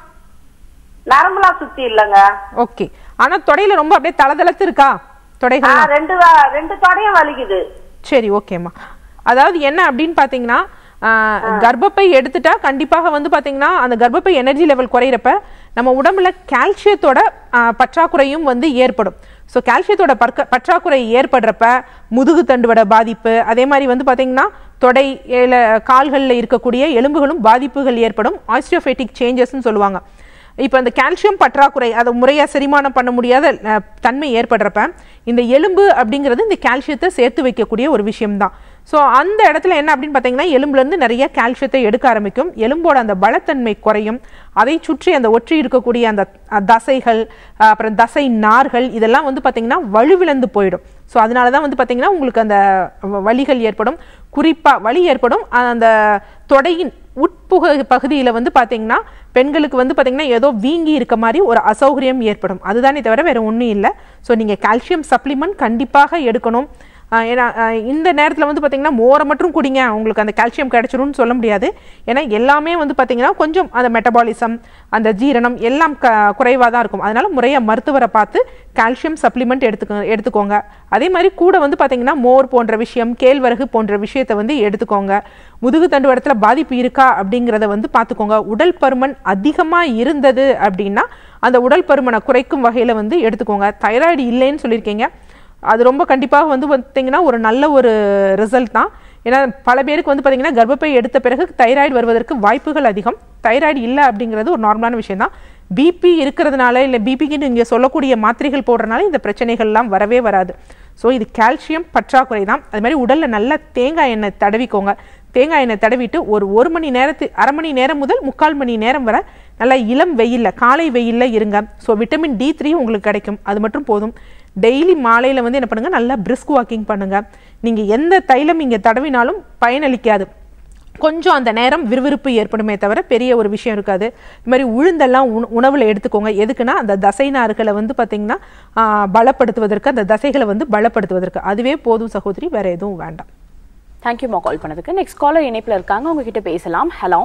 நரம்புலாம் சுத்தி இல்லங்க ஓகே ஆனா தொடையில ரொம்ப அப்படியே தளதளத்து இருக்கா ஆ, தொடைகள் ரெண்டு வ- ரெண்டு தொடையும் வலிக்குது சரி ஓகேம்மா அதாவது என்ன அப்படின்னு பார்த்தீங்கன்னா ஆஹ், கர்ப்பப்பை எடுத்துட்டா கண்டிப்பாக வந்து பார்த்தீங்கன்னா அந்த கர்ப்பப்பை எனர்ஜி லெவல் குறையிறப்ப நம்ம உடம்புல கால்சியத்தோட ஆஹ், பற்றாக்குறையும் வந்து ஏற்படும் ஸோ கால்சியத்தோட பற்க பற்றாக்குறை ஏற்படுறப்ப முதுகு தண்டுவட பாதிப்பு அதே மாதிரி வந்து பார்த்தீங்கன்னா தொடை இல்ல கால்களில் இருக்கக்கூடிய எலும்புகளும் பாதிப்புகள் ஏற்படும் ஆஸ்டியோஃபேட்டிக் சேஞ்சஸ்ன்னு சொல்லுவாங்க இப்போ அந்த கால்சியம் பற்றாக்குறை அதை முறையாக செரிமானம் பண்ண முடியாத அஹ், தன்மை ஏற்படுறப்ப இந்த எலும்பு அப்படிங்கிறது இந்த கால்சியத்தை சேர்த்து வைக்கக்கூடிய ஒரு விஷயம்தான் ஸோ அந்த இடத்துல என்ன அப்படின்னு பார்த்தீங்கன்னா எலும்புலேருந்து நிறைய கால்சியத்தை எடுக்க ஆரம்பிக்கும் எலும்போட அந்த பலத்தன்மை குறையும் அதை சுற்றி அந்த ஒற்றி இருக்கக்கூடிய அந்த அஹ், தசைகள் அஹ், அப்புறம் தசை நார்கள் இதெல்லாம் வந்து பார்த்தீங்கன்னா வலுவிழந்து போயிடும் ஸோ அதனால தான் வந்து பார்த்தீங்கன்னா உங்களுக்கு அந்த வ- வலிகள் ஏற்படும் குறிப்பாக வலி ஏற்படும் அந்த தொடையின் உட்புக பகுதியில் வந்து பார்த்தீங்கன்னா பெண்களுக்கு வந்து பார்த்தீங்கன்னா ஏதோ வீங்கி இருக்க மாதிரி ஒரு அசௌகரியம் ஏற்படும் அதுதானே தவிர வேற ஒன்றும் இல்லை ஸோ நீங்கள் கால்சியம் சப்ளிமெண்ட் கண்டிப்பாக எடுக்கணும் ஆஹ் ஏன்னா ஆஹ் இந்த நேரத்தில் வந்து பார்த்தீங்கன்னா மோரை மட்டும் குடிங்க உங்களுக்கு அந்த கால்சியம் கிடைச்சிரும்னு சொல்ல முடியாது ஏன்னா எல்லாமே வந்து பார்த்தீங்கன்னா கொஞ்சம் அந்த மெட்டபாலிசம் அந்த ஜீரணம் எல்லாம் க குறைவாக தான் இருக்கும் அதனால முறையாக மருத்துவரை பார்த்து கால்சியம் சப்ளிமெண்ட் எடுத்துக்க எடுத்துக்கோங்க அதே மாதிரி கூட வந்து பார்த்தீங்கன்னா மோர் போன்ற விஷயம் கேழ்வரகு போன்ற விஷயத்தை வந்து எடுத்துக்கோங்க முதுகு தண்டு இடத்துல பாதிப்பு இருக்கா அப்படிங்கிறத வந்து பார்த்துக்கோங்க உடல் பருமன் அதிகமாக இருந்தது அப்படின்னா அந்த உடல் பருமனை குறைக்கும் வகையில் வந்து எடுத்துக்கோங்க தைராய்டு இல்லைன்னு சொல்லியிருக்கீங்க அது ரொம்ப கண்டிப்பாக வந்து பார்த்தீங்கன்னா ஒரு நல்ல ஒரு ரிசல்ட் தான் ஏன்னா பல பேருக்கு வந்து பார்த்தீங்கன்னா கர்ப்பப்பை எடுத்த பிறகு தைராய்டு வருவதற்கு வாய்ப்புகள் அதிகம் தைராய்டு இல்லை அப்படிங்கிறது ஒரு நார்மலான விஷயம் தான் பிபி இருக்கிறதுனால இல்லை பிபிக்கு நீங்கள் சொல்லக்கூடிய மாத்திரைகள் போடுறதுனால இந்த பிரச்சனைகள்லாம் வரவே வராது ஸோ இது கால்சியம் பற்றாக்குறை தான் அது மாதிரி உடலில் நல்லா தேங்காய் எண்ணெய் தடவிக்கோங்க தேங்காய் எண்ணெய் தடவிட்டு ஒரு ஒரு மணி நேரத்து அரை மணி நேரம் முதல் முக்கால் மணி நேரம் வரை நல்லா இளம் வெயில்ல காலை வெயில்ல இருங்க ஸோ விட்டமின் டி த்ரீ உங்களுக்கு கிடைக்கும் அது மட்டும் போதும் டெய்லி மாலையில் வந்து என்ன பண்ணுங்க நல்லா பிரிஸ்க் வாக்கிங் பண்ணுங்க நீங்க எந்த தைலம் இங்கே தடவினாலும் பயனளிக்காது கொஞ்சம் அந்த நேரம் விறுவிறுப்பு ஏற்படுமே தவிர பெரிய ஒரு விஷயம் இருக்காது இது மாதிரி உளுந்தெல்லாம் உண உணவில் எடுத்துக்கோங்க எதுக்குன்னா அந்த தசை நார்களை வந்து பார்த்தீங்கன்னா ஆஹ், பலப்படுத்துவதற்கு அந்த தசைகளை வந்து பலப்படுத்துவதற்கு அதுவே போதும் சகோதரி வேற எதுவும் வேண்டாம் தேங்க்யூமா கால் பண்ணதுக்கு நெக்ஸ்ட் காலர் இணைப்புல இருக்காங்க உங்ககிட்ட பேசலாம் ஹலோ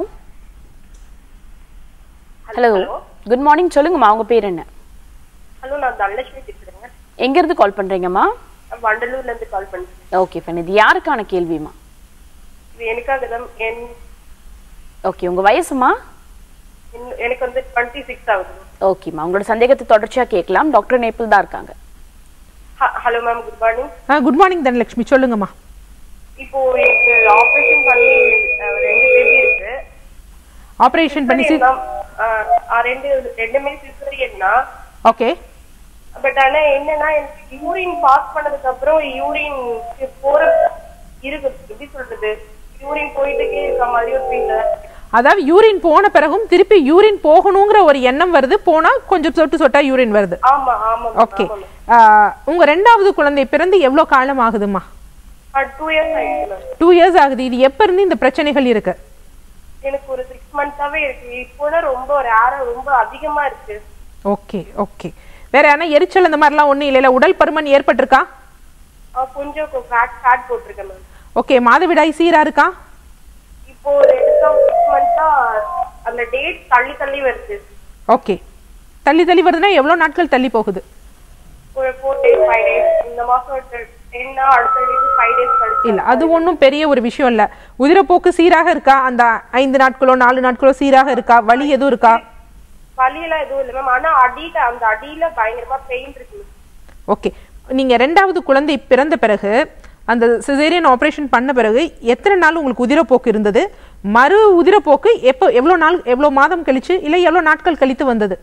ஹலோ குட் மார்னிங் சொல்லுங்கம்மா உங்க பேர் என்ன ஹலோ நான் தனலட்சுமி பேசுறேங்க எங்க இருந்து கால் பண்றீங்கம்மா நான் வண்டலூர்ல இருந்து கால் பண்றேன் ஓகே ஃபைன் இது யாருக்கான கேள்விமா இது எனக்காக தான் என் ஓகே உங்க வயசுமா என்- எனக்கு வந்து டுவெண்ட்டி சிக்ஸ் ஆகுது ஓகேம்மா உங்களோட சந்தேகத்தை தொடர்ச்சியா கேட்கலாம் டாக்டர் நேபிள் தான் இருக்காங்க hello ma'am good morning good morning Dhanalakshmi சொல்லுங்கம்மா இப்போ எனக்கு ஆபரேஷன் பண்ணி அஹ், ரெண்டு பேபி இருக்கு ஆப்ரேஷன் பண்ணி சி Ma'am, அஹ், அஹ், ரெண்டு ரெண்டுமே சிசரியன் தான் ஓகே பட் ஆனா என்னன்னா எனக்கு யூரின் பாஸ் பண்ணதுக்கு அப்புறம் யூரின் போற இருக்கு எப்படி சொல்றது யூரின் போயிட்டே இருக்க மாதிரி ஒரு ஃபீல் அதாவது யூரின் போன பிறகும் திருப்பி யூரின் போகணுங்கிற ஒரு எண்ணம் வருது போனா கொஞ்சம் சொட்டு சொட்டா யூரின் வருது ஆமா ஆமா ஓகே உங்க ரெண்டாவது குழந்தை பிறந்து எவ்வளவு காலம் ஆகுதுமா டூ இயர்ஸ் ஆயிடுச்சு மேம் டூ இயர்ஸ் ஆகுது இது எப்ப இருந்து இந்த பிரச்சனைகள் இருக்கு எனக்கு ஒரு சிக்ஸ் மந்த்ஸாவே இருக்கு இப்போனா ரொம்ப ரேரா ரொம்ப அதிகமா இருக்கு ஓகே ஓகே வேற யாரா எரிச்சல் அந்த மாதிரிலாம் ஒண்ணும் இல்லைல்ல உடல் பருமன் ஏற்பட்டிருக்கா ஆ, கொஞ்சம் ஃபேட் ஃபேட் போட்டிருக்கேன் மேம் ஓகே மாதவிடாய் சீரா இருக்கா இப்போ ஒரு சிக்ஸ் மந்த்ஸா அந்த டேட் தள்ளி தள்ளி வருது ஓகே தள்ளி தள்ளி வருதுன்னா எவ்வளவு நாட்கள் தள்ளி போகுது ஒரு ஃபோர் டேஸ் ஃபைவ் டேஸ் இந்த மாசம் டென்னா அடுத்த டேஸ் ஃபைவ் டேஸ் கழிச்சு இல்ல அது ஒண்ணும் பெரிய ஒரு விஷயம் இல்ல உதிரப்போக்கு சீராக இருக்கா அந்த ஐந்து நாட்களோ நாலு நாட்களோ சீராக இருக்கா வலி எதுவும் இருக்கா வலியெல்லாம் எதுவும் இல்லை மேம் ஆனா அடியில அந்த அடியில பயங்கரமா பெயின் இருக்கு ma'am. ஓகே நீங்க ரெண்டாவது குழந்தை பிறந்த பிறகு அந்த சிசேரியன் ஆபரேஷன் பண்ண பிறகு எத்தனை நாள் உங்களுக்கு உதிரப்போக்கு இருந்தது மறு உதிரப்போக்கு எப்போ எவ்வளவு நாள் எவ்வளவு மாதம் கழிச்சு இல்லை எவ்வளவு நாட்கள் கழித்து வந்தது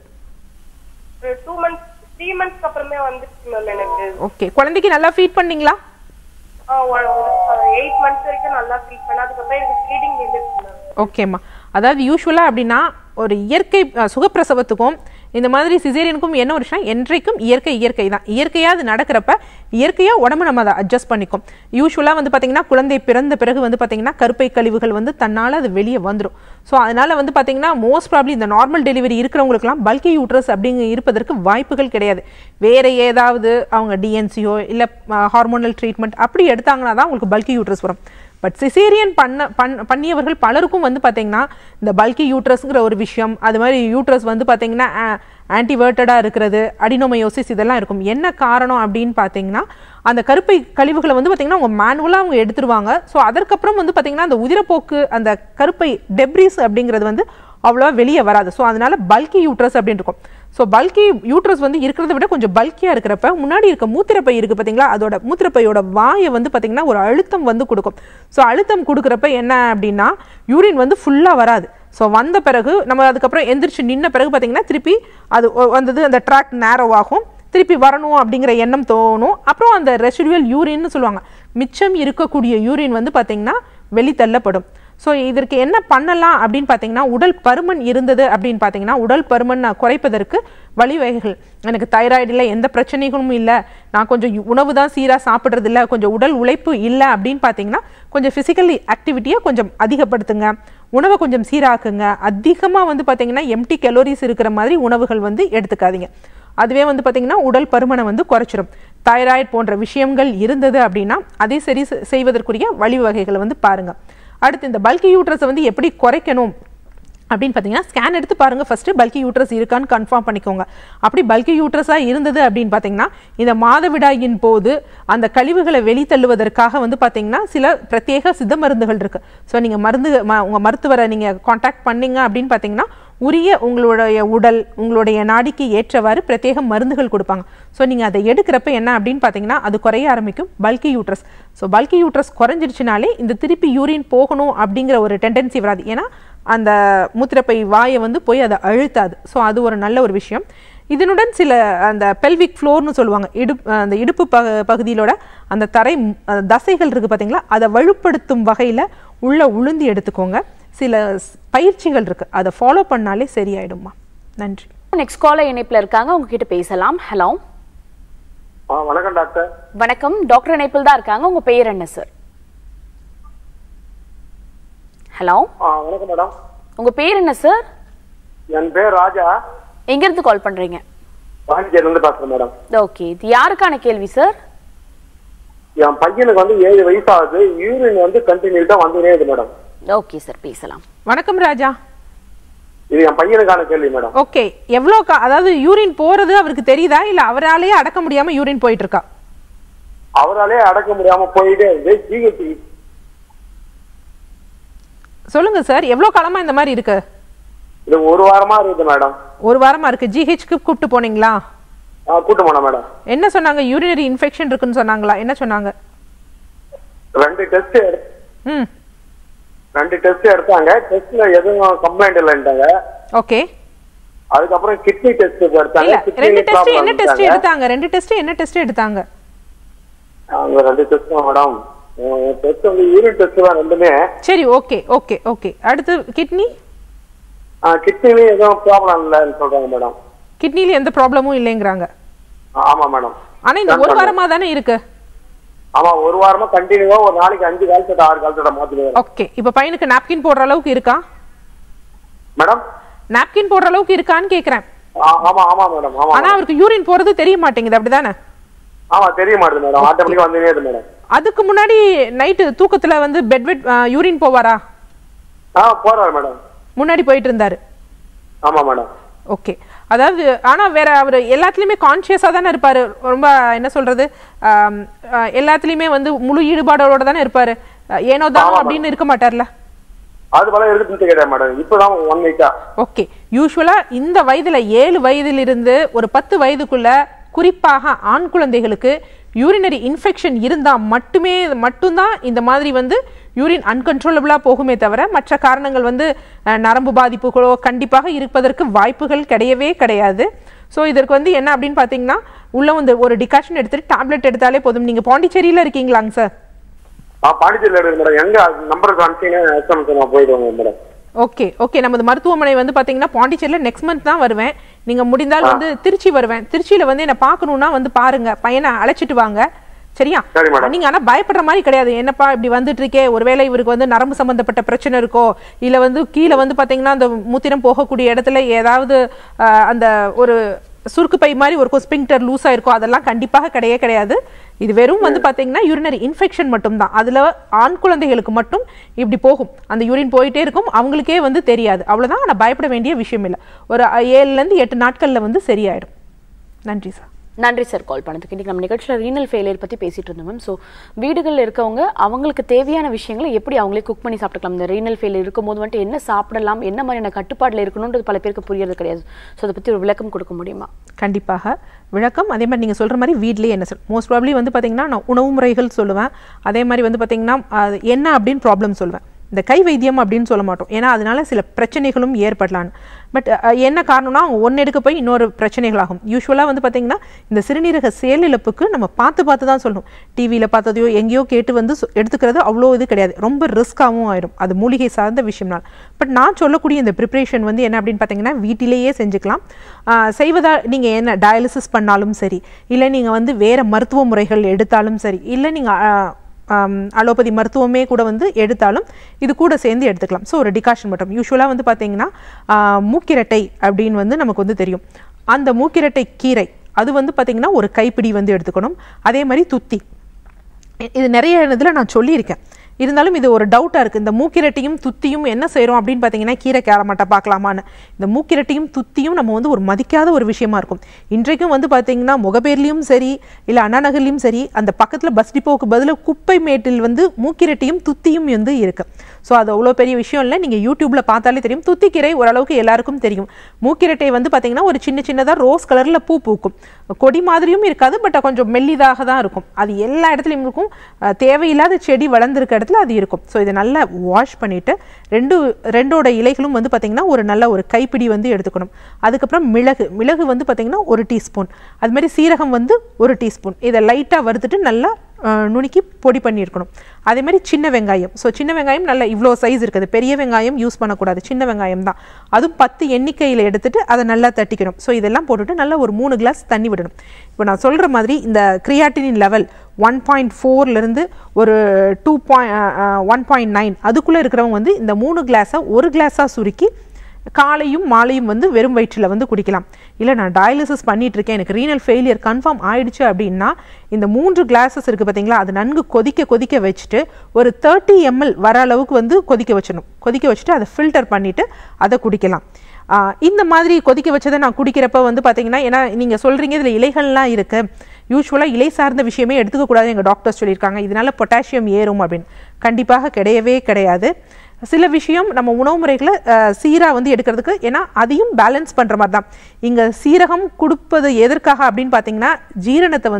ஒரு டூ மந்த்ஸ் த்ரீ மந்த்ஸ்க்கு அப்புறமே வந்துருச்சு மேம் எனக்கு ஓகே குழந்தைக்கு நல்லா ஃபீட் பண்ணீங்களா ஆ, ஒரு எயிட் மந்த்ஸ் வரைக்கும் நல்லா ஃபீல் பண்ணேன் அதுக்கப்புறம் எனக்கு ப்ளீடிங் நின்றுச்சு மேம் ஓகேம்மா அதாவது யூஸ்வலாக அப்படின்னா ஒரு இயற்கை அஹ், சுகப்பிரசவத்துக்கும் இந்த மாதிரி சிசேரியனுக்கும் என்ன ஒரு விஷயம் என்றைக்கும் இயற்கை இயற்கை தான் இயற்கையாக அது நடக்கிறப்ப இயற்கையாக உடம்பு நம்ம அதை அட்ஜஸ்ட் பண்ணிக்கும் யூஸ்வலாக வந்து பார்த்தீங்கன்னா குழந்தை பிறந்த பிறகு வந்து பார்த்தீங்கன்னா கருப்பை கழிவுகள் வந்து தன்னால் அது வெளியே வந்துடும் ஸோ அதனால் வந்து பார்த்தீங்கன்னா மோஸ்ட் ப்ராப்ளி இந்த நார்மல் டெலிவரி இருக்கிறவங்களுக்குலாம் பல்கி யூட்ரஸ் அப்படிங்க இருப்பதற்கு வாய்ப்புகள் கிடையாது வேற ஏதாவது அவங்க டிஎன்சியோ இல்லை ஹார்மோனல் ட்ரீட்மெண்ட் அப்படி எடுத்தாங்கன்னா தான் உங்களுக்கு பல்கி யூட்ரஸ் வரும் பட் சிசேரியன் பண்ண பண் பண்ணியவர்கள் பலருக்கும் வந்து பார்த்தீங்கன்னா இந்த பல்கி யூட்ரஸ்ங்கிற ஒரு விஷயம் அது மாதிரி யூட்ரஸ் வந்து பார்த்தீங்கன்னா ஆன்டிவேர்ட்டடாக இருக்கிறது அடினோமயோசிஸ் இதெல்லாம் இருக்கும் என்ன காரணம் அப்படின்னு பார்த்தீங்கன்னா அந்த கருப்பை கழிவுகளை வந்து பார்த்தீங்கன்னா அவங்க மேனுவலாக அவங்க எடுத்துருவாங்க ஸோ அதற்கப்புறம் வந்து பார்த்தீங்கன்னா அந்த உதிரப்போக்கு அந்த கருப்பை டெப்ரிஸ் அப்படிங்கிறது வந்து அவ்வளோவா வெளியே வராது ஸோ அதனால பல்கி யூட்ரஸ் அப்படின்னு இருக்கும் ஸோ பல்கி யூட்ரஸ் வந்து இருக்கிறத விட கொஞ்சம் பல்கியாக இருக்கிறப்ப முன்னாடி இருக்க மூத்திரப்பை இருக்குது பார்த்தீங்களா அதோட மூத்திரப்பையோட வாயை வந்து பார்த்தீங்கன்னா ஒரு அழுத்தம் வந்து கொடுக்கும் ஸோ அழுத்தம் கொடுக்குறப்ப என்ன அப்படின்னா யூரின் வந்து ஃபுல்லாக வராது ஸோ வந்த பிறகு நம்ம அதுக்கப்புறம் எந்திரிச்சு நின்ன பிறகு பார்த்தீங்கன்னா திருப்பி அது ஒ- வந்தது அந்த ட்ராக் நேரோ ஆகும் திருப்பி வரணும் அப்படிங்கிற எண்ணம் தோணும் அப்புறம் அந்த ரெசிடுவல் யூரின்னு சொல்லுவாங்க மிச்சம் இருக்கக்கூடிய யூரின் வந்து பார்த்தீங்கன்னா வெளித்தள்ளப்படும் ஸோ இதற்கு என்ன பண்ணலாம் அப்படின்னு பார்த்தீங்கன்னா உடல் பருமன் இருந்தது அப்படின்னு பார்த்தீங்கன்னா உடல் பருமன் நான் குறைப்பதற்கு வழிவகைகள் எனக்கு தைராய்டு இல்லை எந்த பிரச்சனைகளும் இல்லை நான் கொஞ்சம் யு- உணவு தான் சீராக சாப்பிட்றது இல்லை கொஞ்சம் உடல் உழைப்பு இல்லை அப்படின்னு பார்த்தீங்கன்னா கொஞ்சம் ஃபிசிக்கலி ஆக்டிவிட்டியை கொஞ்சம் அதிகப்படுத்துங்க உணவை கொஞ்சம் சீராக்குங்க அதிகமாக வந்து பார்த்தீங்கன்னா எம்டி கலோரிஸ் இருக்கிற மாதிரி உணவுகள் வந்து எடுத்துக்காதீங்க அதுவே வந்து பார்த்தீங்கன்னா உடல் பருமனை வந்து குறைச்சிரும் தைராய்டு போன்ற விஷயங்கள் இருந்தது அப்படின்னா அதை சரி செ- செய்வதற்குரிய வழிவகைகளை வந்து பாருங்க அடுத்து இந்த பல்கி யூட்ரஸை வந்து எப்படி குறைக்கணும் அப்படின்னு பார்த்தீங்கன்னா ஸ்கேன் எடுத்து பாருங்க ஃபர்ஸ்ட் பல்கி யூட்ரஸ் இருக்கான்னு கன்ஃபார்ம் பண்ணிக்கோங்க அப்படி பல்கி யூட்ரஸாக இருந்தது அப்படின்னு பார்த்தீங்கன்னா இந்த மாதவிடாயின் போது அந்த கழிவுகளை வெளித்தள்ளுவதற்காக வந்து பார்த்தீங்கன்னா சில பிரத்யேக சித்த மருந்துகள் இருக்கு ஸோ நீங்கள் மருந்து ம- உங்க மருத்துவரை நீங்கள் காண்டாக்ட் பண்ணீங்க அப்படின்னு பார்த்தீங்கன்னா உரிய உங்களுடைய உடல் உங்களுடைய நாடிக்கு ஏற்றவாறு பிரத்யேக மருந்துகள் கொடுப்பாங்க ஸோ நீங்கள் அதை எடுக்கிறப்ப என்ன அப்படின்னு பார்த்தீங்கன்னா அது குறைய ஆரம்பிக்கும் bulky uterus so bulky uterus குறைஞ்சிருச்சுனாலே இந்த திருப்பி யூரின் போகணும் அப்படிங்கிற ஒரு டெண்டன்சி வராது ஏன்னா அந்த மூத்திரப்பை வாயை வந்து போய் அதை அழுத்தாது ஸோ அது ஒரு நல்ல ஒரு விஷயம் இதனுடன் சில அந்த பெல்விக் ஃப்ளோர்னு சொல்லுவாங்க இடுப் அந்த இடுப்பு பக பகுதியிலோட அந்த தரை ம், அந்த தசைகள் இருக்குது பார்த்தீங்களா அதை வலுப்படுத்தும் வகையில் உள்ள உளுந்தி எடுத்துக்கோங்க சில ஸ்- பயிற்சிகள் இருக்குது அதை ஃபாலோ பண்ணாலே சரியாயிடும்மா நன்றி நெக்ஸ்ட் காலர் இணைப்புல இருக்காங்க உங்ககிட்ட பேசலாம் ஹலோ ஆ வணக்கம் டாக்டர் வணக்கம் டாக்டர் இணைப்பில் தான் இருக்காங்க உங்க பெயர் என்ன சார் ஹலோ ஆ வணக்கம் மேடம் உங்க பேர் என்ன சார் என் பேர் ராஜா எங்க இருந்து கால் பண்றீங்க பாண்டிச்சேரில இருந்து பேசுறேன் மேடம் ஓகே இது யாருக்கான கேள்வி சார் என் பையனுக்கு வந்து ஏழு வயசு ஆகுது யூரின் வந்து கண்டினியூட்டா வந்துனே இருக்கு மேடம் ஓகே சார் பேசலாம் வணக்கம் ராஜா இது என் பையனுக்கான கேள்வி மேடம் ஓகே எவ்வளோ கா அதாவது யூரின் போகிறது அவருக்கு தெரியுதா இல்லை அவராலேயே அடக்க முடியாமல் யூரின் போயிட்டு இருக்கா அவராலே அடக்க முடியாம போயிட்டே இருந்து ஜிஹெச் சொல்லுங்க சார் எவ்வளோ காலமாக இந்த மாதிரி இருக்கு இது ஒரு வாரமா இருக்குது மேடம் ஒரு வாரமாக இருக்கு ஜிஹெச்க்கு கூப்பிட்டு போனீங்களா ஆ கூட்டு போனேன் மேடம் என்ன சொன்னாங்க யூரினரி இன்ஃபெக்ஷன் இருக்குன்னு சொன்னாங்களா என்ன சொன்னாங்க ரெண்டு டெஸ்ட் ம் ரெண்டு டெஸ்ட் எடுத்தாங்க டெஸ்ட்ல எதுவும் கம்ப்ளைண்ட் இல்லைன்ட்டாங்க ஓகே அதுக்கப்புறம் கிட்னி டெஸ்ட் எடுத்தாங்க இல்ல கிட்னி ரெண்டு டெஸ்ட் என்ன ப்ராப்ளம் டெஸ்ட் எடுத்தாங்க ரெண்டு டெஸ்ட் என்ன டெஸ்ட் எடுத்தாங்க அவங்க ரெண்டு டெஸ்ட் மேடம் டெஸ்ட் வந்து யூரின் டெஸ்ட் தான் ரெண்டுமே சரி ஓகே ஓகே ஓகே அடுத்து கிட்னி கிட்னிலையும் எதுவும் ப்ராப்ளம் இல்லைன்னு சொல்றாங்க மேடம் கிட்னில எந்த ப்ராப்ளமும் இல்லைங்கிறாங்க ஆமா மேடம் ஆனா இந்த ஒரு வாரமா தானே இருக்கு ஆமா ஒரு வாரமா கண்டினியூவா ஒரு நாளைக்கு அஞ்சு கால் சட்டை ஆறு கால் சட்டை மாத்திடுவேன் ஓகே இப்போ பையனுக்கு நாப்கின் போடுற அளவுக்கு இருக்கா மேடம் நாப்கின் போடுற அளவுக்கு இருக்கான்னு கேக்குறேன் ஆ- ஆமா ஆமா மேடம் ஆமா ஆனா அவருக்கு யூரின் போறது தெரிய மாட்டேங்குது அப்படிதானே ஆமா தெரிய மாட்டேது மேடம் ஆட்டோமேட்டிக்கா வந்துனே இருக்கு மேடம் அதுக்கு முன்னாடி நைட்டு தூக்கத்துல வந்து பெட் வெட் யூரின் போவாரா ஆ போறாரு மேடம் முன்னாடி போயிட்டு இருந்தாரு ஆமா மேடம் ஓகே அதாவது ஆனா வேற அவர் எல்லாத்துலயுமே கான்சியஸா தானே இருப்பாரு ரொம்ப என்ன சொல்றது ஆம், ஆ, எல்லாத்துலயுமே வந்து முழு ஈடுபாடோட தானே இருப்பாரு ஆ, ஏனோ தானோ அப்படின்னு இருக்க மாட்டார்ல அது போல இருக்குன்னு தெரியாது மேடம் இப்பதான் ஒன் வீக்கா ஓகே யூஸ்வலா இந்த வயதுல ஏழு வயதிலிருந்து ஒரு பத்து வயதுக்குள்ள குறிப்பாக ஆண் குழந்தைகளுக்கு யூரினரி இன்ஃபெக்ஷன் இருந்தா மட்டுமே மட்டும்தான் இந்த மாதிரி வந்து யூரின் அன்கன்ட்ரோலபிளா போகுமே தவிர மற்ற காரணங்கள் வந்து அஹ், நரம்பு பாதிப்புகளோ கண்டிப்பாக இருப்பதற்கு வாய்ப்புகள் கிடையவே கிடையாது ஸோ இதற்கு வந்து என்ன அப்படின்னு பார்த்தீங்கன்னா உள்ள வந்து ஒரு டிகாஷன் எடுத்துட்டு டேப்லெட் எடுத்தாலே போதும் நீங்க பாண்டிச்சேரியில இருக்கீங்களாங்க சார் ஆ பாண்டிச்சேரியில இருக்கு மேடம் எங்க நம்பருக்கு அனுப்பிச்சீங்கன்னா எஸ்எம்எஸ் நான் போயிடுவாங்க மேடம் ஓகே ஓகே நமது மருத்துவமனை வந்து பாத்தீங்கன்னா பாண்டிச்சேரியில் நெக்ஸ்ட் மந்த் தான் வருவேன் நீங்க முடிந்தால் வந்து திருச்சி வருவேன் திருச்சியில வந்து என்ன பார்க்கணும்னா வந்து பாருங்க பையனை அழைச்சிட்டு வாங்க சரியா சரி மேடம். நீங்க ஆனா பயப்படுற மாதிரி கிடையாது என்னப்பா இப்படி வந்துட்டு இருக்கே ஒருவேளை இவருக்கு வந்து நரம்பு சம்பந்தப்பட்ட பிரச்சனை இருக்கோ இல்ல வந்து கீழே வந்து பாத்தீங்கன்னா அந்த மூத்திரம் போகக்கூடிய இடத்துல ஏதாவது ஆஹ், அந்த ஒரு சுருக்கு பை மாதிரி ஒரு ஸ்பிங்டர் லூஸ் ஆயிருக்கும் அதெல்லாம் கண்டிப்பாக கிடையவே கிடையாது இது வெறும் வந்து பாத்தீங்கன்னா யூரினரி இன்ஃபெக்ஷன் மட்டும்தான் அதுல ஆண் குழந்தைகளுக்கு மட்டும் இப்படி போகும் அந்த யூரின் போயிட்டே இருக்கும் அவங்களுக்கே வந்து தெரியாது அவ்வளவுதான் ஆனா பயப்பட வேண்டிய விஷயம் இல்லை ஒரு அஹ், ஏழுல இருந்து எட்டு நாட்கள்ல வந்து சரியாயிடும் நன்றி சார் நன்றி சார் கால் பண்ணதுக்கு இன்னைக்கு நம்ம நிகழ்ச்சியில் ரீனல் ஃபெயிலியர் பற்றி பேசிட்டு இருந்தோம் மேம் ஸோ வீடுகளில் இருக்கவங்க அவங்களுக்கு தேவையான விஷயங்களை எப்படி அவங்களே குக் பண்ணி சாப்பிட்டுக்கலாம் இந்த ரீனல் ஃபெயிலியர் இருக்கும்போது வந்துட்டு என்ன சாப்பிடலாம் என்ன மாதிரியான கட்டுப்பாட்டில் இருக்கணுன்றது பல பேருக்கு புரியறது கிடையாது ஸோ அதை பற்றி ஒரு விளக்கம் கொடுக்க முடியுமா கண்டிப்பாக விளக்கம் அதே மாதிரி நீங்கள் சொல்கிற மாதிரி வீட்லேயே என்ன சொல் மோஸ்ட் ப்ராப்ளி வந்து பார்த்தீங்கன்னா நான் உணவு முறைகள் சொல்லுவேன் அதே மாதிரி வந்து பார்த்தீங்கன்னா அது என்ன அப்படின்னு ப்ராப்ளம் சொல்லுவேன் இந்த கை வைத்தியம் அப்படின்னு சொல்ல மாட்டோம் ஏன்னா அதனால சில பிரச்சனைகளும் ஏற்படலான்னு பட் என்ன காரணம்னா அவங்க ஒன்று எடுக்க போய் இன்னொரு பிரச்சனைகளாகும் யூஸ்வலாக வந்து பார்த்தீங்கன்னா இந்த சிறுநீரக செயலிழப்புக்கு நம்ம பார்த்து பார்த்து தான் சொல்லணும் டிவியில் பார்த்ததையோ எங்கேயோ கேட்டு வந்து சொ- எடுத்துக்கிறது அவ்வளோ இது கிடையாது ரொம்ப ரிஸ்க்காகவும் ஆயிடும் அது மூலிகை சார்ந்த விஷயம்னால பட் நான் சொல்லக்கூடிய இந்த ப்ரிப்ரேஷன் வந்து என்ன அப்படின்னு பார்த்தீங்கன்னா வீட்டிலேயே செஞ்சுக்கலாம் ஆஹ் செய்வதா நீங்கள் என்ன டயாலிசிஸ் பண்ணாலும் சரி இல்லை நீங்கள் வந்து வேறு மருத்துவ முறைகள் எடுத்தாலும் சரி இல்லை நீங்கள் அலோபதி மருத்துவமே கூட வந்து எடுத்தாலும் இது கூட சேர்ந்து எடுத்துக்கலாம் ஸோ ஒரு டிகாஷன் மட்டும் யூஸ்வலாக வந்து பார்த்தீங்கன்னா ஆஹ் மூக்கிரட்டை அப்படின்னு வந்து நமக்கு வந்து தெரியும் அந்த மூக்கிரட்டை கீரை அது வந்து பார்த்தீங்கன்னா ஒரு கைப்பிடி வந்து எடுத்துக்கணும் அதே மாதிரி துத்தி இ- இது நிறைய இதில் நான் சொல்லியிருக்கேன் இருந்தாலும் இது ஒரு டவுட்டாக இருக்குது இந்த மூக்கிரட்டியும் துத்தியும் என்ன செய்கிறோம் அப்படின்னு பார்த்தீங்கன்னா கீரை கேரமாட்டை பார்க்கலாமான்னு இந்த மூக்கிரட்டியும் துத்தியும் நம்ம வந்து ஒரு மதிக்காத ஒரு விஷயமா இருக்கும் இன்றைக்கும் வந்து பார்த்தீங்கன்னா முகப்பேர்லேயும் சரி இல்லை அண்ணா நகர்லையும் சரி அந்த பக்கத்தில் பஸ் டிப்போவுக்கு பதிலாக குப்பை மேட்டில் வந்து மூக்கிரட்டியும் துத்தியும் வந்து இருக்கு ஸோ அது அவ்வளோ பெரிய விஷயம் இல்லை நீங்கள் யூடியூப்பில் பார்த்தாலே தெரியும் துத்திக்கீரை ஓரளவுக்கு எல்லாருக்கும் தெரியும் மூக்கிரட்டை வந்து பார்த்தீங்கன்னா ஒரு சின்ன சின்னதாக ரோஸ் கலரில் பூ பூக்கும் கொடி மாதிரியும் இருக்காது பட் கொஞ்சம் மெல்லிதாக தான் இருக்கும் அது எல்லா இடத்துலையும் இருக்கும் அஹ் தேவையில்லாத செடி வளர்ந்துருக்க இடத்துல அது இருக்கும் ஸோ இதை நல்லா வாஷ் பண்ணிட்டு ரெண்டு ரெண்டோட இலைகளும் வந்து பார்த்தீங்கன்னா ஒரு நல்ல ஒரு கைப்பிடி வந்து எடுத்துக்கணும் அதுக்கப்புறம் மிளகு மிளகு வந்து பார்த்தீங்கன்னா ஒரு டீஸ்பூன் அது மாதிரி சீரகம் வந்து ஒரு டீஸ்பூன் இதை லைட்டாக வறுத்துட்டு நல்லா அஹ், நுணுக்கி பொடி பண்ணியிருக்கணும் அதே மாதிரி சின்ன வெங்காயம் ஸோ சின்ன வெங்காயம் நல்ல இவ்வளோ சைஸ் இருக்குது பெரிய வெங்காயம் யூஸ் பண்ணக்கூடாது சின்ன வெங்காயம் தான் அதுவும் பத்து எண்ணிக்கையில் எடுத்துட்டு அதை நல்லா தட்டிக்கணும் ஸோ இதெல்லாம் போட்டுட்டு நல்லா ஒரு மூணு கிளாஸ் தண்ணி விடணும் இப்போ நான் சொல்கிற மாதிரி இந்த கிரியாட்டினின் லெவல் ஒன் பாயிண்ட் ஃபோர்லேருந்து ஒரு two point one point nine அதுக்குள்ளே இருக்கிறவங்க வந்து இந்த மூணு கிளாஸை ஒரு கிளாஸாக சுருக்கி காலையும் மாலையும் வந்து வெறும் வயிற்றில் வந்து குடிக்கலாம் இல்லை நான் டயாலிசிஸ் பண்ணிட்டு இருக்கேன் எனக்கு ரீனல் ஃபெயிலியர் கன்ஃபார்ம் ஆயிடுச்சு அப்படின்னா இந்த மூன்று கிளாஸஸ் இருக்குது பார்த்தீங்களா அது நன்கு கொதிக்க கொதிக்க வச்சுட்டு ஒரு தேர்ட்டி எம்எல் வர அளவுக்கு வந்து கொதிக்க வச்சிடணும் கொதிக்க வச்சுட்டு அதை ஃபில்டர் பண்ணிவிட்டு அதை குடிக்கலாம் ஆஹ் இந்த மாதிரி கொதிக்க வச்சதை நான் குடிக்கிறப்ப வந்து பார்த்தீங்கன்னா ஏன்னா நீங்கள் சொல்கிறீங்க இதில் இலைகள்லாம் இருக்குது யூஸ்வலாக இலை சார்ந்த விஷயமே எடுத்துக்கக்கூடாது எங்கள் டாக்டர்ஸ் சொல்லியிருக்காங்க இதனால பொட்டாசியம் ஏறும் அப்படின்னு கண்டிப்பாக கிடையவே கிடையாது சில விஷயம் நம்ம உணவு முறைகளை சீராக வந்து எடுக்கிறதுக்கு ஏன்னா அதையும் பேலன்ஸ் பண்ணுற மாதிரி தான் இங்கே சீரகம் கொடுப்பது எதற்காக அப்படின்னு பார்த்தீங்கன்னா ஜீரணத்தை வந்து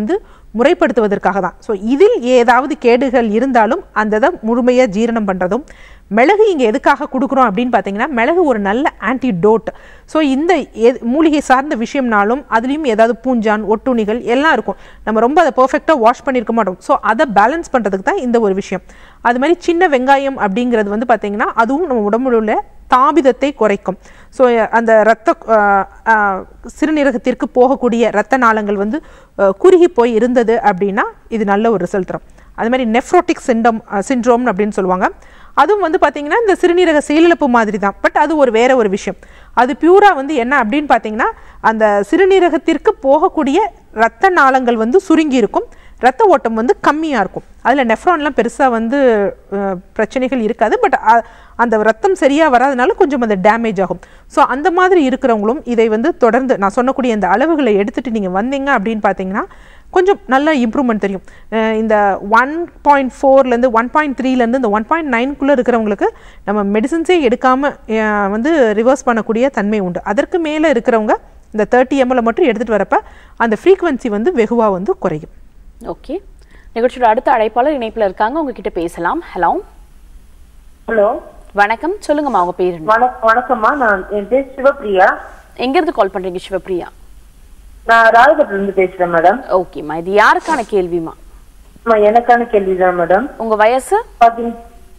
முறைப்படுத்துவதற்காக தான் ஸோ இதில் ஏதாவது கேடுகள் இருந்தாலும் அந்த இதை முழுமையாக ஜீரணம் பண்ணுறதும் மிளகு இங்கே எதுக்காக கொடுக்குறோம் அப்படின்னு பார்த்தீங்கன்னா மிளகு ஒரு நல்ல ஆன்டிடோட் ஸோ இந்த எ- மூலிகை சார்ந்த விஷயம்னாலும் அதுலேயும் ஏதாவது பூஞ்சான் ஒட்டுணிகள் எல்லாம் இருக்கும் நம்ம ரொம்ப அதை பர்ஃபெக்டாக வாஷ் பண்ணியிருக்க மாட்டோம் ஸோ அதை பேலன்ஸ் பண்ணுறதுக்கு தான் இந்த ஒரு விஷயம் அது மாதிரி சின்ன வெங்காயம் அப்படிங்கிறது வந்து பார்த்தீங்கன்னா அதுவும் நம்ம உடம்புல உள்ள தாபிதத்தை குறைக்கும் ஸோ அந்த இரத்த அஹ், அஹ், சிறுநீரகத்திற்கு போகக்கூடிய இரத்த நாளங்கள் வந்து அஹ், குறுகி போய் இருந்தது அப்படின்னா இது நல்ல ஒரு ரிசல்ட் தரும் அது மாதிரி நெஃப்ரோட்டிக் சிண்டம் சிண்ட்ரோம் அப்படின்னு சொல்லுவாங்க அதுவும் வந்து பார்த்தீங்கன்னா இந்த சிறுநீரக செயலிழப்பு மாதிரி தான் பட் அது ஒரு வேற ஒரு விஷயம் அது பியூரா வந்து என்ன அப்படின்னு பார்த்தீங்கன்னா அந்த சிறுநீரகத்திற்கு போகக்கூடிய இரத்த நாளங்கள் வந்து சுருங்கி இருக்கும் ரத்த ஓட்டம் வந்து கம்மியாக இருக்கும் அதில் நெஃப்ரான்லாம் பெருசாக வந்து அஹ், பிரச்சனைகள் இருக்காது பட் அந்த ரத்தம் சரியாக வராதனால கொஞ்சம் அந்த டேமேஜ் ஆகும் ஸோ அந்த மாதிரி இருக்கிறவங்களும் இதை வந்து தொடர்ந்து நான் சொன்னக்கூடிய இந்த அளவுகளை எடுத்துகிட்டு நீங்கள் வந்தீங்க அப்படின்னு பார்த்தீங்கன்னா கொஞ்சம் நல்ல இம்ப்ரூவ்மெண்ட் தெரியும் அஹ், இந்த ஒன் பாயிண்ட் ஃபோர்லேருந்து ஒன் பாயிண்ட் த்ரீலேருந்து இந்த ஒன் பாயிண்ட் நைன்குள்ளே இருக்கிறவங்களுக்கு நம்ம மெடிசின்ஸே எடுக்காமல் வந்து ரிவர்ஸ் பண்ணக்கூடிய தன்மை உண்டு அதற்கு மேலே இருக்கிறவங்க இந்த தேர்ட்டி எம்எல் மட்டும் எடுத்துகிட்டு வரப்ப அந்த ஃப்ரீக்வன்சி வந்து வெகுவாக வந்து குறையும் ஓகே நிகழ்ச்சியோட அடுத்த அழைப்பாளர் இணைப்புல இருக்காங்க உங்ககிட்ட பேசலாம் ஹலோ ஹலோ வணக்கம் சொல்லுங்கம்மா உங்க பேர் என்ன வணக்கம் வணக்கம்மா நான் என் பேர் சிவப்பிரியா எங்க இருந்து கால் பண்றீங்க சிவப்பிரியா நான் ராயபுரத்துல இருந்து பேசுறேன் மேடம் ஓகேம்மா இது யாருக்கான கேள்விமா அம்மா, எனக்கான கேள்விதான் மேடம் உங்க வயசு பாத்தீங்க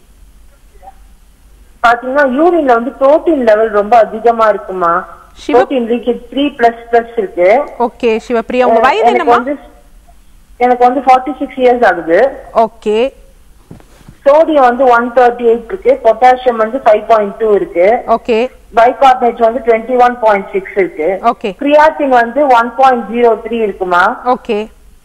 பாத்தீங்கன்னா யூரின்ல வந்து புரோட்டீன் லெவல் ரொம்ப அதிகமா இருக்குமா சிவ- protein leakage three plus plus இருக்கு ஓகே சிவப்பிரியா உங்க வயது எனக்கு என்னம்மா வந்து எனக்கு வந்து ஃபார்ட்டி சிக்ஸ் இயர்ஸ் ஆகுது ஓகே சோடியம் வந்து ஒன் தேர்ட்டி எயிட் இருக்கு பொட்டாசியம் வந்து ஃபைவ் பாயிண்ட் டூ இருக்கு ஓகே பைகார்பனேட் வந்து டுவெண்ட்டி ஒன் பாயிண்ட் சிக்ஸ் இருக்கு ஓகே கிரியாட்டின் வந்து ஒன் பாயிண்ட் ஜீரோ த்ரீ இருக்குமா ஓகே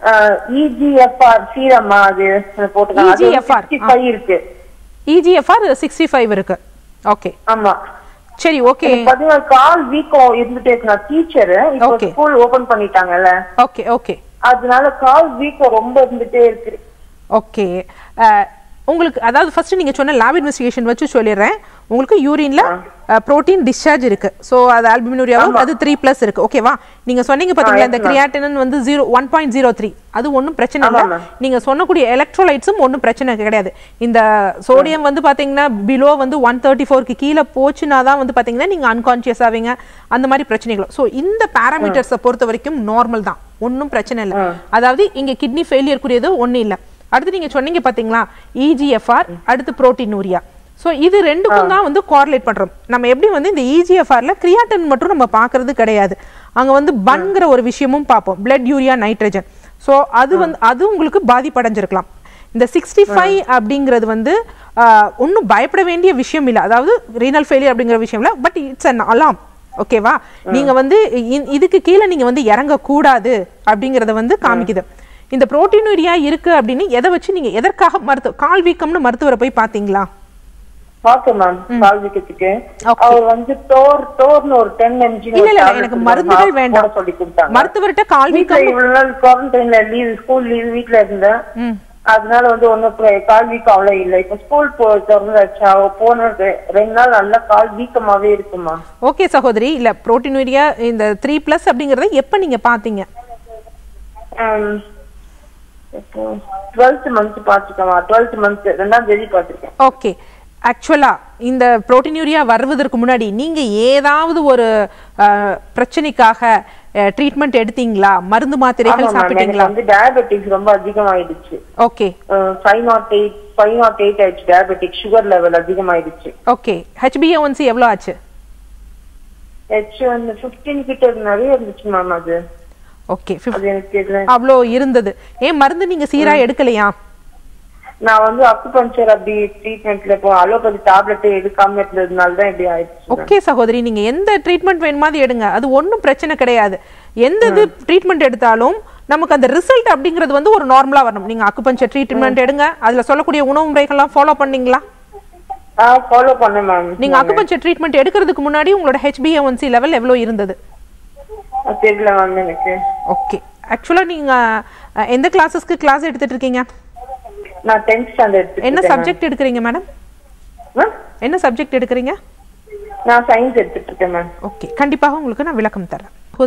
இஜிஎஃப்ஆர் சீரம்மா அது போட்டுருக்காங்க அது EGFR, சிக்ஸ்டி ஃபைவ் இருக்கு இஜிஎஃப்ஆர் சிக்ஸ்டி ஃபைவ் இருக்கு ஓகே ஆமா சரி ஓகே எனக்கு பாத்தீங்கன்னா கால் வீக்கம் இருந்துட்டே இருக்கு நான் டீச்சர் இப்போ Okay. ஸ்கூல் ஓபன் பண்ணிட்டாங்கல்ல ஓகே ஓகே அதனால கால் வீக்கம் ரொம்ப இருந்துட்டே இருக்கு ஓகே உங்களுக்கு அதாவது ஃபர்ஸ்ட் நீங்க சொன்ன லேப் இன்வெஸ்டிகேஷன் வச்சு சொல்லிடுறேன் உங்களுக்கு யூரின்ல புரோட்டீன் டிஸ்சார்ஜ் இருக்கு ஸோ அது ஆல்புமினூரியாவும் அது த்ரீ ப்ளஸ் இருக்கு ஓகேவா நீங்க சொன்னீங்க பாத்தீங்களா இந்த கிரியாட்டினன் வந்து zero one point zero three அது ஒன்றும் பிரச்சனை இல்லை ஆமா, நீங்க சொன்னக்கூடிய எலக்ட்ரோலைட்ஸும் ஒன்றும் பிரச்சனை கிடையாது இந்த சோடியம் வந்து பாத்தீங்கன்னா பிலோ வந்து ஒன் தேர்ட்டி ஃபோருக்கு கீழே போச்சுன்னா தான் வந்து பாத்தீங்கன்னா நீங்க அன்கான்சியஸ் ஆவீங்க அந்த மாதிரி பிரச்சனைகள் ஸோ இந்த பேராமீட்டர்ஸை பொறுத்த வரைக்கும் நார்மல் தான் ஒன்றும் பிரச்சனை இல்லை அதாவது இங்க கிட்னி ஃபெயிலியர்க்குரியது ஒன்றும் இல்லை அடுத்து நீங்க சொன்னீங்க பாத்தீங்களா இஜிஎஃப்ஆர் அடுத்து புரோட்டீனூரியா ஸோ இது ரெண்டுக்கும் தான் வந்து கோரிலேட் பண்றோம் நம்ம எப்படி வந்து இந்த இஜிஎஃப்ஆர்ல கிரியாட்டின் மட்டும் நம்ம பார்க்கிறது கிடையாது அங்க வந்து பன்கிற ஒரு விஷயமும் பார்ப்போம் பிளட் யூரியா நைட்ரஜன் ஸோ அது வந்து அது உங்களுக்கு பாதிப்படைஞ்சிருக்கலாம் இந்த சிக்ஸ்டி ஃபைவ் அப்படிங்கிறது வந்து ஒன்றும் பயப்பட வேண்டிய விஷயம் இல்லை அதாவது ரீனல் ஃபெயிலியர் அப்படிங்கிற விஷயம் இல்லை பட் இட்ஸ் அன் அலாம் ஓகேவா நீங்க வந்து இ- இதுக்கு கீழே நீங்க வந்து இறங்க கூடாது அப்படிங்கறத வந்து காமிக்குது இந்த புரோட்டீனுரியா இருக்கு அப்படின்னு எதை வச்சு நீங்க எதற்காக மருத்துவ கால் வீக்கம்னு மருத்துவரை போய் பாத்தீங்களா பார்த்தேன் மேம் கால் வீக்கத்துக்கு Okay. அவர் வந்து டோர் டோர்னு ஒரு டென் எம்ஜி இல்ல இல்ல எனக்கு மருந்துகள் வேண்டாம் சொல்லி கொடுத்தாங்க மருத்துவர்கிட்ட கால் வீட்ல வீக்கம் இவ்வளவு நாள் குவாரண்டைன்ல லீவ் ஸ்கூல் லீவ் வீட்ல இருந்தேன் ம். அதனால வந்து ஒன்னும் கால் வீக்கம் அவ்வளவு இல்ல இப்ப ஸ்கூல் போ திறந்தாச்சா போன ரெ- ரெண்டு நாள் நல்லா கால் வீக்கமாவே இருக்குமா ஓகே சகோதரி இல்ல புரோட்டீனுரியா இந்த த்ரீ பிளஸ் அப்படிங்கறத எப்ப நீங்க பாத்தீங்க டுவெல்த் மந்த் பாத்துக்கமா டுவெல்த் மந்த் ரெண்டாம் தேதி பாத்திருக்கேன் ஓகே ஆக்சுவலா இந்த புரோட்டீனுரியா வருவதற்கு முன்னாடி நீங்க ஏதாவது ஒரு அஹ், பிரச்சனைக்காக ட்ரீட்மெண்ட் எடுத்தீங்களா மருந்து மாத்திரைகள் ஆமா மேம் எனக்கு சாப்பிட்டீங்களா வந்து டயபெட்டிக்ஸ் ரொம்ப அதிகமாயிடுச்சு okay five nought eight five nought eight ஆயிடுச்சு டயபெட்டிக் சுகர் லெவல் அதிகமாயிடுச்சு ஓகே ஹெச்பிஏஒன்சி எவ்வளோ ஆச்சு ஹெச் வந்து ஃபிஃப்டீன் கிட்ட நிறைய இருந்துச்சு மேம் அது ஓகே அது எனக்கு தெரியல அவ்வளோ இருந்தது ஏன் மருந்து நீங்க சீரா எடுக்கலையா நான் வந்து அக்குபஞ்சர் அப்படி ட்ரீட்மெண்ட்ல இப்போ அலோபதி டேப்லெட் எடுக்காம இருந்ததுனால தான் இப்படி ஆயிடுச்சு ஓகே சகோதரி நீங்க எந்த ட்ரீட்மெண்ட் வேணுமாது எடுங்க அது ஒன்றும் பிரச்சனை கிடையாது எந்த இது ட்ரீட்மெண்ட் எடுத்தாலும் நமக்கு அந்த ரிசல்ட் அப்படிங்கிறது வந்து ஒரு நார்மலா வரணும் நீங்க அக்குபஞ்சர் ட்ரீட்மெண்ட் எடுங்க அதுல சொல்லக்கூடிய உணவு முறைகள்லாம் ஃபாலோ பண்ணீங்களா ஆ ஃபாலோ பண்ணேன் மேம் நீங்க அக்குபஞ்சர் ட்ரீட்மெண்ட் எடுக்கிறதுக்கு முன்னாடி உங்களோட ஹெச்பிஏஒன்சி லெவல் எவ்வளோ இருந்தது தெரியல மேம் எனக்கு ஓகே ஆக்சுவலா நீங்க அஹ், எந்த கிளாஸஸ்க்கு கிளாஸ் எடுத்துட்டு இருக்கீங்க நான் டென்த் ஸ்டாண்டர்ட் என்ன சப்ஜெக்ட் எடுக்கிறீங்க மேடம் என்ன சப்ஜெக்ட் எடுக்கிறீங்க நான் சயின்ஸ் எடுத்துட்டு இருக்கேன் மேம் ஓகே கண்டிப்பாக உங்களுக்கு நான் விளக்கம் தரேன் சகோதரி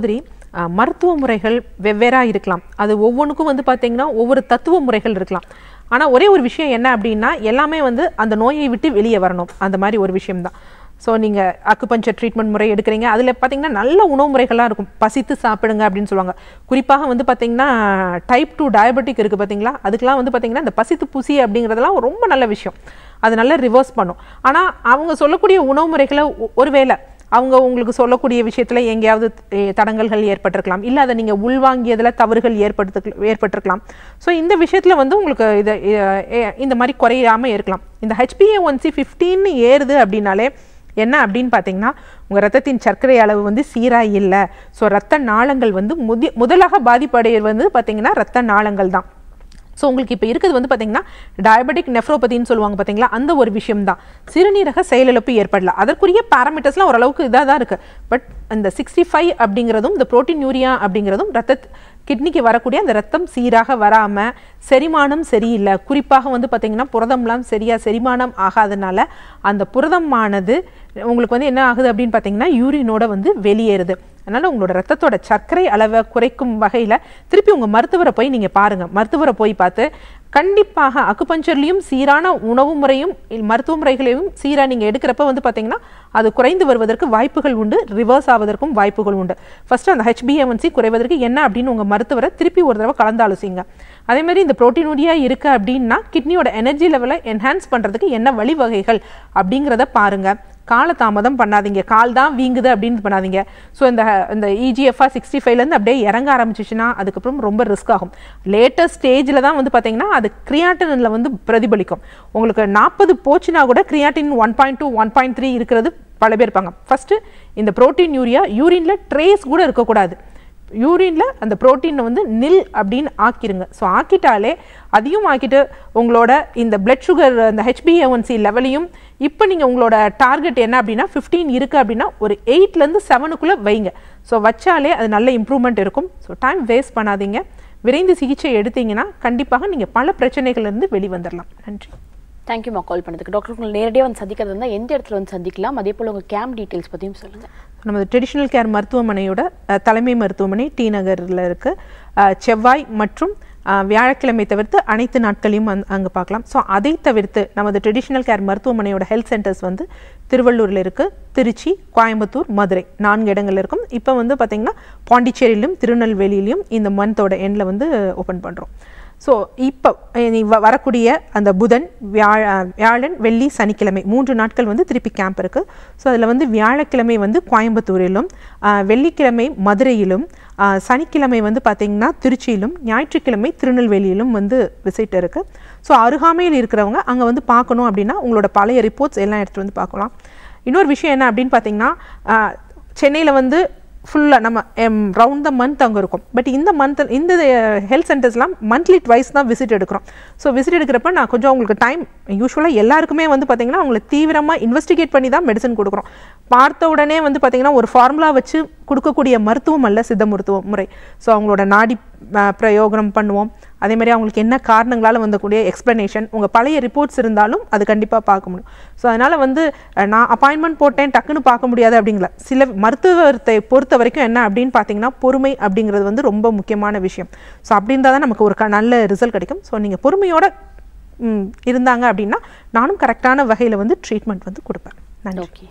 அஹ், மருத்துவ முறைகள் வெவ்வேறா இருக்கலாம் அது ஒவ்வொன்றுக்கும் வந்து பார்த்தீங்கன்னா ஒவ்வொரு தத்துவ முறைகள் இருக்கலாம் ஆனால் ஒரே ஒரு விஷயம் என்ன அப்படின்னா எல்லாமே வந்து அந்த நோயை விட்டு வெளியே வரணும் அந்த மாதிரி ஒரு விஷயம்தான் ஸோ நீங்கள் அக்குபஞ்சர் ட்ரீட்மெண்ட் முறை எடுக்கிறீங்க அதில் பார்த்தீங்கன்னா நல்ல உணவு முறைகள்லாம் இருக்கும் பசித்து சாப்பிடுங்க அப்படின்னு சொல்லுவாங்க குறிப்பாக வந்து பார்த்தீங்கன்னா டைப் டூ டயபெட்டிக் இருக்குது பார்த்தீங்களா அதுக்கெலாம் வந்து பார்த்தீங்கன்னா இந்த பசித்து புசி அப்படிங்கிறதெல்லாம் ரொம்ப நல்ல விஷயம் அது நல்லா ரிவர்ஸ் பண்ணும் ஆனால் அவங்க சொல்லக்கூடிய உணவு முறைகளை ஒ- ஒருவேளை அவங்க உங்களுக்கு சொல்லக்கூடிய விஷயத்தில் எங்கேயாவது eh, தடங்கல்கள் ஏற்பட்டிருக்கலாம் இல்லை அதை நீங்கள் உள்வாங்கியதில் தவறுகள் ஏற்படுத்து ஏற்பட்டிருக்கலாம் ஸோ இந்த விஷயத்தில் வந்து உங்களுக்கு இதை eh, eh, இந்த மாதிரி குறையாமல் இருக்கலாம் இந்த ஹெச்பிஏ ஒன் சி ஃபிஃப்டீன்னு ஏறுது அப்படின்னாலே என்ன அப்படின்னு பார்த்தீங்கன்னா உங்கள் ரத்தத்தின் சர்க்கரை அளவு வந்து சீராக இல்லை ஸோ ரத்த நாளங்கள் வந்து முதி முதலாக பாதிப்படைகிறது வந்து பார்த்தீங்கன்னா ரத்த நாளங்கள் தான் ஸோ உங்களுக்கு இப்போ இருக்கிறது வந்து பார்த்தீங்கன்னா டயபெட்டிக் நெஃப்ரோபதின்னு சொல்லுவாங்க பார்த்தீங்களா அந்த ஒரு விஷயம் தான் சிறுநீரக செயலிழப்பு ஏற்படல அதற்குரிய பேராமீட்டர்ஸ்லாம் ஓரளவுக்கு இதாக தான் இருக்குது பட் இந்த சிக்ஸ்டி ஃபைவ் அப்படிங்கிறதும் இந்த புரோட்டீன் யூரியா அப்படிங்கிறதும் ரத்த கிட்னிக்கு வரக்கூடிய அந்த ரத்தம் சீராக வராமல் செரிமானம் சரியில்லை குறிப்பாக வந்து பார்த்தீங்கன்னா புரதம்லாம் சரியாக செரிமானம் ஆகாதனால அந்த புரதமானது உங்களுக்கு வந்து என்ன ஆகுது அப்படின்னு பார்த்தீங்கன்னா யூரினோட வந்து வெளியேறுது அதனால உங்களோட ரத்தத்தோட சர்க்கரை அளவை குறைக்கும் வகையில் திருப்பி உங்கள் மருத்துவரை போய் நீங்கள் பாருங்கள் மருத்துவரை போய் பார்த்து கண்டிப்பாக அக்குபஞ்சர்லையும் சீரான உணவு முறையும் இல் மருத்துவ முறைகளையும் சீராக நீங்கள் எடுக்கிறப்ப வந்து பார்த்தீங்கன்னா அது குறைந்து வருவதற்கு வாய்ப்புகள் உண்டு ரிவர்ஸ் ஆவதற்கும் வாய்ப்புகள் உண்டு ஃபர்ஸ்ட் அந்த ஹெச்பிஎம்என்சி குறைவதற்கு என்ன அப்படின்னு உங்கள் மருத்துவரை திருப்பி ஒரு தடவை கலந்து ஆலோசிங்க அதே மாதிரி இந்த புரோட்டீனுரியா இருக்கு அப்படின்னா கிட்னியோட எனர்ஜி லெவலை என்ஹான்ஸ் பண்ணுறதுக்கு என்ன வழிவகைகள் அப்படிங்கிறத பாருங்க காலதாமதம் பண்ணாதீங்க கால் தான் வீங்குது அப்படின்னு பண்ணாதீங்க ஸோ இந்த இந்த இஜிஎஃப்ஆர் சிக்ஸ்டி ஃபைவ்லேருந்து அப்படியே இறங்க ஆரம்பிச்சிச்சுன்னா அதுக்கப்புறம் ரொம்ப ரிஸ்க் ஆகும் லேட்டஸ்ட் ஸ்டேஜில் தான் வந்து பார்த்தீங்கன்னா அது கிரியாட்டினில் வந்து பிரதிபலிக்கும் உங்களுக்கு நாற்பது போச்சுன்னா கூட creatine one point two one point three இருக்கிறது பல பேர் இருப்பாங்க ஃபஸ்ட்டு இந்த புரோட்டீன் யூரியா யூரினில் ட்ரேஸ் கூட இருக்கக்கூடாது யூரினில் அந்த புரோட்டீனை வந்து நில் அப்படின்னு ஆக்கிருங்க ஸோ ஆக்கிட்டாலே அதையும் ஆக்கிட்டு உங்களோட இந்த பிளட் சுகர் அந்த ஹெச்பிஏஒன்சி லெவலையும் இப்போ நீங்கள் உங்களோட டார்கெட் என்ன அப்படின்னா 15 இருக்குது அப்படின்னா ஒரு எயிட்லேருந்து செவனுக்குள்ளே வைங்க ஸோ வச்சாலே அது நல்ல இம்ப்ரூவ்மெண்ட் இருக்கும் ஸோ டைம் வேஸ்ட் பண்ணாதீங்க விரைந்து சிகிச்சை எடுத்தீங்கன்னா கண்டிப்பாக நீங்கள் பல பிரச்சனைகள்லேருந்து வெளிவந்துடலாம் நன்றி தேங்க்யூமா கால் பண்ணதுக்கு டாக்டர் உங்களை நேரடியாக வந்து சந்திக்கிறது இருந்தால் எந்த இடத்துல வந்து சந்திக்கலாம் அதே போல் உங்கள் கேம்ப் டீட்டெயில்ஸ் பற்றியும் சொல்லுங்கள் நமது ட்ரெடிஷ்னல் கேர் மருத்துவமனையோட அஹ், தலைமை மருத்துவமனை டி நகரில் இருக்குது செவ்வாய் மற்றும் அஹ், வியாழக்கிழமை தவிர்த்து அனைத்து நாட்களையும் அங் அங்கே பார்க்கலாம் ஸோ அதை தவிர்த்து நமது ட்ரெடிஷ்னல் கேர் மருத்துவமனையோட ஹெல்த் சென்டர்ஸ் வந்து திருவள்ளூரில் இருக்குது திருச்சி கோயம்புத்தூர் மதுரை நான்கு இடங்கள் இருக்கும் இப்போ வந்து பார்த்திங்கன்னா பாண்டிச்சேரியிலும் திருநெல்வேலியிலும் இந்த மந்தோட எண்டில் வந்து ஓப்பன் பண்ணுறோம் ஸோ இப்போ இனி வ- வரக்கூடிய அந்த புதன் வியாழ வியாழன் வெள்ளி சனிக்கிழமை மூன்று நாட்கள் வந்து திருப்பி கேம்ப் இருக்குது ஸோ அதில் வந்து வியாழக்கிழமை வந்து கோயம்புத்தூரிலும் ஆஹ், வெள்ளிக்கிழமை மதுரையிலும் ஆஹ், சனிக்கிழமை வந்து பார்த்திங்கன்னா திருச்சியிலும் ஞாயிற்றுக்கிழமை திருநெல்வேலியிலும் வந்து விசிட் இருக்குது ஸோ அருகாமையில் இருக்கிறவங்க அங்கே வந்து பார்க்கணும் அப்படின்னா உங்களோட பழைய ரிப்போர்ட்ஸ் எல்லாம் எடுத்துகிட்டு வந்து பார்க்கலாம் இன்னொரு விஷயம் என்ன அப்படின்னு பார்த்தீங்கன்னா சென்னையில் வந்து ஃபுல்லாக நம்ம ரவுண்ட் த மந்த் அங்கே இருக்கும் பட் இந்த மந்த் இந்த ஹெல்த் சென்டர்ஸ்லாம் மந்த்லி ட்வைஸ் தான் விசிட் எடுக்கிறோம் ஸோ விசிட் எடுக்கிறப்ப நான் கொஞ்சம் உங்களுக்கு டைம் யூஸ்வலாக எல்லாருக்குமே வந்து பார்த்தீங்கன்னா அவங்களை தீவிரமாக இன்வெஸ்டிகேட் பண்ணி தான் மெடிசன் கொடுக்குறோம் பார்த்த உடனே வந்து பார்த்தீங்கன்னா ஒரு ஃபார்முலா வச்சு கொடுக்கக்கூடிய மருத்துவம் அல்ல சித்த மருத்துவ முறை ஸோ அவங்களோட நாடி அஹ், பிரயோகம் பண்ணுவோம் அதே மாதிரி அவங்களுக்கு என்ன காரணங்களால் வந்தக்கூடிய எக்ஸ்ப்ளனேஷன் உங்கள் பழைய ரிப்போர்ட்ஸ் இருந்தாலும் அது கண்டிப்பாக பார்க்க முடியும் ஸோ அதனால் வந்து அஹ், நான் அப்பாயின்மெண்ட் போட்டேன் டக்குன்னு பார்க்க முடியாது அப்படிங்கல சில மருத்துவத்தை பொறுத்த வரைக்கும் என்ன அப்படின்னு பார்த்தீங்கன்னா பொறுமை அப்படிங்கிறது வந்து ரொம்ப முக்கியமான விஷயம் ஸோ அப்படி இருந்தால் தான் நமக்கு ஒரு க- நல்ல ரிசல்ட் கிடைக்கும் ஸோ நீங்கள் பொறுமையோட ம், இருந்தாங்க அப்படின்னா நானும் கரெக்டான வகையில் வந்து ட்ரீட்மெண்ட் வந்து கொடுப்பேன் நன்றி ஓகே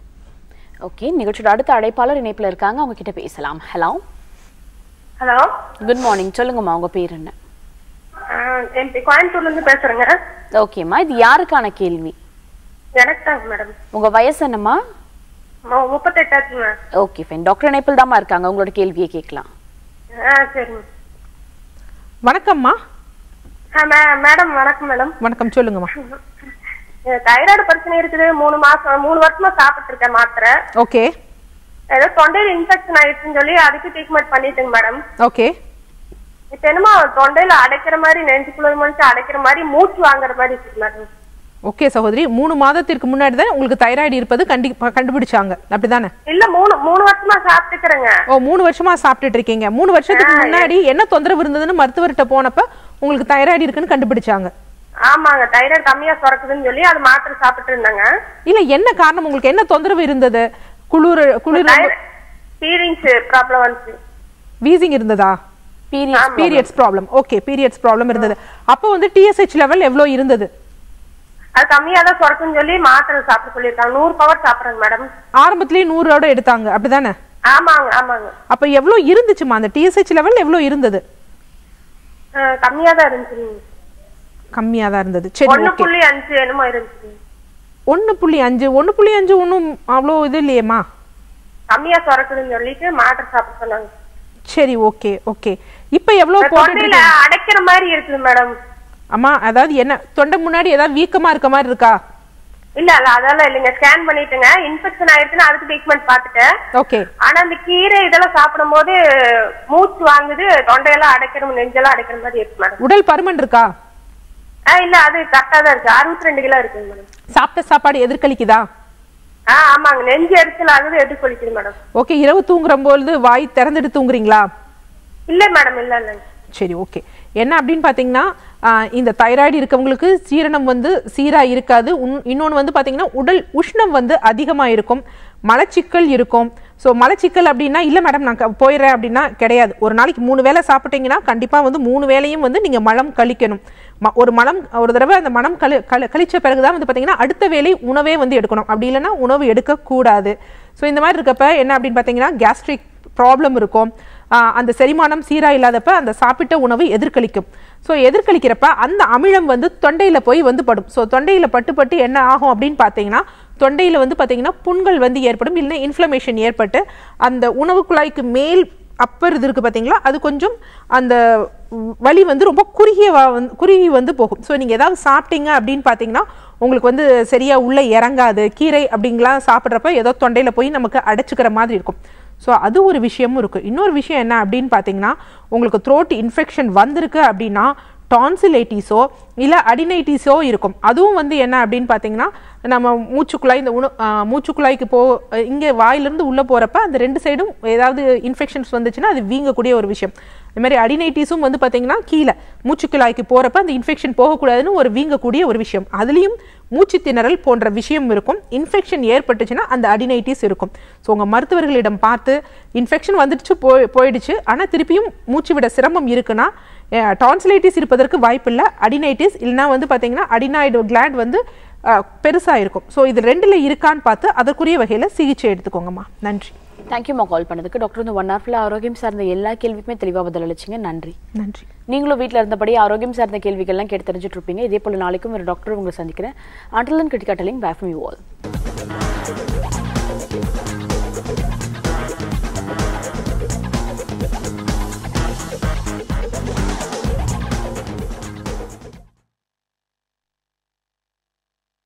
ஓகே நிகழ்ச்சியோட அடுத்த அழைப்பாளர் இணைப்பில் இருக்காங்க அவங்க கிட்ட பேசலாம் ஹலோ ஹலோ குட் மார்னிங் சொல்லுங்கம்மா உங்க பேர் என்ன என் பேர் கோயம்புத்தூர்ல இருந்து பேசுறேங்க ஓகேம்மா இது யாருக்கான கேள்வி எனக்கு தாங்க மேடம் உங்க வயசு என்னம்மா முப்பத்தெட்டாச்சுங்க ஓகே ஃபைன் டாக்டர் இணைப்பில் தாம்மா இருக்காங்க உங்களோட கேள்வியை கேட்கலாம் ஆ சரிங்க வணக்கம்மா ஆ மே- மேடம் வணக்கம் மேடம் வணக்கம் சொல்லுங்கம்மா தைராய்டு பிரச்சனை இருக்குது மூணு மாசம் மூணு வருஷமா சாப்பிட்டு இருக்கேன் மாத்திரை ஓகே ஏதோ தொண்டையில இன்ஃபெக்ஷன் ஆயிடுச்சுன்னு சொல்லி அதுக்கு ட்ரீட்மெண்ட் பண்ணிட்டுங்க மேடம் ஓகே இப்ப என்னமோ தொண்டையில அடைக்கிற மாதிரி நெஞ்சுக்குள்ள மனுச்சு அடைக்கிற மாதிரி மூச்சு வாங்குற மாதிரி இருக்கு மேடம் ஓகே சகோதரி மூணு மாதத்திற்கு முன்னாடி தான் உங்களுக்கு தைராய்டு இருப்பது கண்டி கண்டுபிடிச்சாங்க அப்படிதானே இல்ல மூணு மூணு வருஷமா சாப்பிட்டுக்கிறேங்க ஓ மூணு வருஷமா சாப்பிட்டுட்டு இருக்கீங்க மூணு வருஷத்துக்கு முன்னாடி என்ன தொந்தரவு இருந்ததுன்னு மருத்துவர்கிட்ட போனப்ப உங்களுக்கு தைராய்டு இருக்குன்னு கண்டுபிடிச்சாங்க ஆமாங்க தைராய்டு கம்மியா சுரக்குதுன்னு சொல்லி அது மாத்திரை சாப்பிட்டு இருந்தாங்க இல்ல என்ன காரணம் உங்களுக்கு என்ன தொந்தரவு இருந்தது குளிர் குளிர் ரொம்ப- ஃபீலிங்ஸ் ப்ராப்ளம் வந்துச்சு வீசிங் இருந்ததா period periods problem okay periods problem இருந்தது அப்போ வந்து டிஎஸ்ஹெச் லெவல் எவ்வளோ இருந்தது அது கம்மியா தான் சுரக்குன்னு சொல்லி மாத்திரை சாப்பிட சொல்லியிருக்காங்க நூறு பவர் சாப்பிடுறேங்க மேடம் ஆரம்பத்திலேயே நூறோட எடுத்தாங்க அப்படிதானே ஆமாங்க ஆமாங்க அப்போ எவ்வளோ இருந்துச்சுமா அந்த டிஎஸ்ஹெச் லெவல் எவ்வளோ இருந்தது அஹ் கம்மியா தான் இருந்துச்சுங்க கம்மியாக தான் இருந்தது சரி ஒண்ணு ஓகே புள்ளி அஞ்சு என்னமோ இருந்துச்சு ஒன்று புள்ளி அஞ்சு ஒன்று புள்ளி அஞ்சு ஒன்றும் அவ்வளோ இது இல்லையேம்மா கம்மியா சுரக்குதுன்னு சொல்லிட்டு மாத்திரை சாப்பிட சொன்னாங்க சரி ஓகே ஓகே இப்போ எவ்வளோ போட்டுட்டு தொண்டையில அடைக்கிற மாதிரி இருக்குது மேடம் அம்மா அதாவது என்ன தொண்டை முன்னாடி ஏதாவது வீக்கமா இருக்க மாதிரி இருக்கா இல்ல இல்ல அதெல்லாம் இல்லைங்க ஸ்கேன் பண்ணிட்டுங்க இன்ஃபெக்ஷன் ஆயிருச்சுன்னா அதுக்கு ட்ரீட்மெண்ட் பார்த்துட்டேன் ஓகே ஆனா அந்த கீரை இதெல்லாம் சாப்பிடும் போது மூச்சு வாங்குது தொண்டையெல்லாம் அடைக்கிற நெஞ்செல்லாம் அடைக்கிற மாதிரி இருக்கு மேடம் உடல் பருமன் இருக்கா ஆ இல்ல அது கரெக்டா தான் இருக்கு அறுபத்தி ரெண்டு கிலோ இருக்குங்க மேடம் சாப்பிட்ட சாப்பாடு எதிர்கலிக்குதா ஆ ஆமாங்க நெஞ்சு எரிச்சல் ஆகுது எது கொலிக்குது மேடம் ஓகே இரவு தூங்குற பொழுது வாய் திறந்துட்டு தூங்குறீங்களா இல்ல மேடம் இல்ல இல்ல சரி ஓகே என்ன அப்படின்னு பார்த்தீங்கன்னா ஆஹ், இந்த தைராய்டு இருக்கவங்களுக்கு சீரணம் வந்து சீராக இருக்காது இன்னொன்று வந்து பார்த்தீங்கன்னா உடல் உஷ்ணம் வந்து அதிகமாக இருக்கும் மலச்சிக்கல் இருக்கும் ஸோ மலச்சிக்கல் அப்படின்னா இல்லை மேடம் நான் க- போயிடுறேன் அப்படின்னா கிடையாது ஒரு நாளைக்கு மூணு வேளை சாப்பிட்டீங்கன்னா கண்டிப்பாக வந்து மூணு வேளையும் வந்து நீங்கள் மலம் கழிக்கணும் ம- ஒரு மலம் ஒரு தடவை அந்த மனம் கழி கழி கழிச்ச பிறகு தான் வந்து பார்த்தீங்கன்னா அடுத்த வேளை உணவே வந்து எடுக்கணும் அப்படி இல்லைன்னா உணவு எடுக்கக்கூடாது ஸோ இந்த மாதிரி இருக்கப்ப என்ன அப்படின்னு பார்த்தீங்கன்னா கேஸ்ட்ரிக் ப்ராப்ளம் இருக்கும் ஆஹ் அந்த செரிமானம் சீராக இல்லாதப்ப அந்த சாப்பிட்ட உணவு எதிர்கலிக்கும் ஸோ எதிர்கலிக்கிறப்ப அந்த அமிலம் வந்து தொண்டையில் போய் வந்து படும் ஸோ தொண்டையில் பட்டு பட்டு என்ன ஆகும் அப்படின்னு பார்த்தீங்கன்னா தொண்டையில் வந்து பார்த்தீங்கன்னா புண்கள் வந்து ஏற்படும் இல்லைன்னா இன்ஃப்ளமேஷன் ஏற்பட்டு அந்த உணவு குழாய்க்கு மேல் அப்பர் இது இருக்குது பார்த்தீங்களா அது கொஞ்சம் அந்த வலி வந்து ரொம்ப குறுகிய வ- வந்து குறுகி வந்து போகும் ஸோ நீங்கள் ஏதாவது சாப்பிட்டீங்க அப்படின்னு பார்த்தீங்கன்னா உங்களுக்கு வந்து சரியாக உள்ளே இறங்காது கீரை அப்படிங்கலாம் சாப்பிட்றப்ப ஏதோ தொண்டையில் போய் நமக்கு அடைச்சிக்கிற மாதிரி இருக்கும் ஸோ அது ஒரு விஷயமும் இருக்குது இன்னொரு விஷயம் என்ன அப்படின்னு பார்த்தீங்கன்னா உங்களுக்கு த்ரோட் இன்ஃபெக்ஷன் வந்திருக்கு அப்படின்னா டான்சிலைட்டிஸோ இல்லை அடினைட்டிஸோ இருக்கும் அதுவும் வந்து என்ன அப்படின்னு பார்த்தீங்கன்னா நம்ம மூச்சுக்குழாய் இந்த உண ஆஹ் மூச்சுக்குழாய்க்கு போ இங்கே வாயிலிருந்து உள்ளே போகிறப்ப அந்த ரெண்டு சைடும் ஏதாவது இன்ஃபெக்ஷன்ஸ் வந்துச்சுன்னா அது வீங்கக்கூடிய ஒரு விஷயம் இந்த மாதிரி அடினைட்டிஸும் வந்து பார்த்தீங்கன்னா கீழே மூச்சுக்குழாய்க்கு போகிறப்ப அந்த இன்ஃபெக்ஷன் போகக்கூடாதுன்னு ஒரு வீங்கக்கூடிய ஒரு விஷயம் அதுலேயும் மூச்சு திணறல் போன்ற விஷயம் இருக்கும் இன்ஃபெக்ஷன் ஏற்பட்டுச்சுன்னா அந்த அடினைட்டிஸ் இருக்கும் ஸோ உங்கள் மருத்துவர்களிடம் பார்த்து இன்ஃபெக்ஷன் வந்துடுச்சு போய் போயிடுச்சு ஆனால் திருப்பியும் மூச்சு விட சிரமம் இருக்குன்னா டான்சிலைட்டிஸ் இருப்பதற்கு வாய்ப்பில்லை அடினைட்டிஸ் இல்லைனா வந்து பார்த்தீங்கன்னா அடினாய்டு கிளாண்ட் வந்து பெருசாக இருக்கும் ஸோ இது ரெண்டில் இருக்கான்னு பார்த்து அதற்குரிய வகையில் சிகிச்சை எடுத்துக்கோங்கம்மா நன்றி தேங்க்யூமா கால் பண்ணதுக்கு டாக்டர் இந்த ஒன் ஹவர்ல ஆரோக்கியம் சார்ந்த எல்லா கேள்விக்குமே தெளிவாக பதில் அளிச்சிங்க நன்றி நன்றி நீங்களும் வீட்டில் இருந்தபடி ஆரோக்கியம் சார்ந்த கேள்விகள்லாம் கேட்டு தெரிஞ்சுட்டு இருப்பீங்க இதே போல நாளைக்கும் ஒரு டாக்டர் உங்களை சந்திக்கிறேன் அண்டர்லன் கிரிக்கெட்டலிங் பேக் யூ ஆல்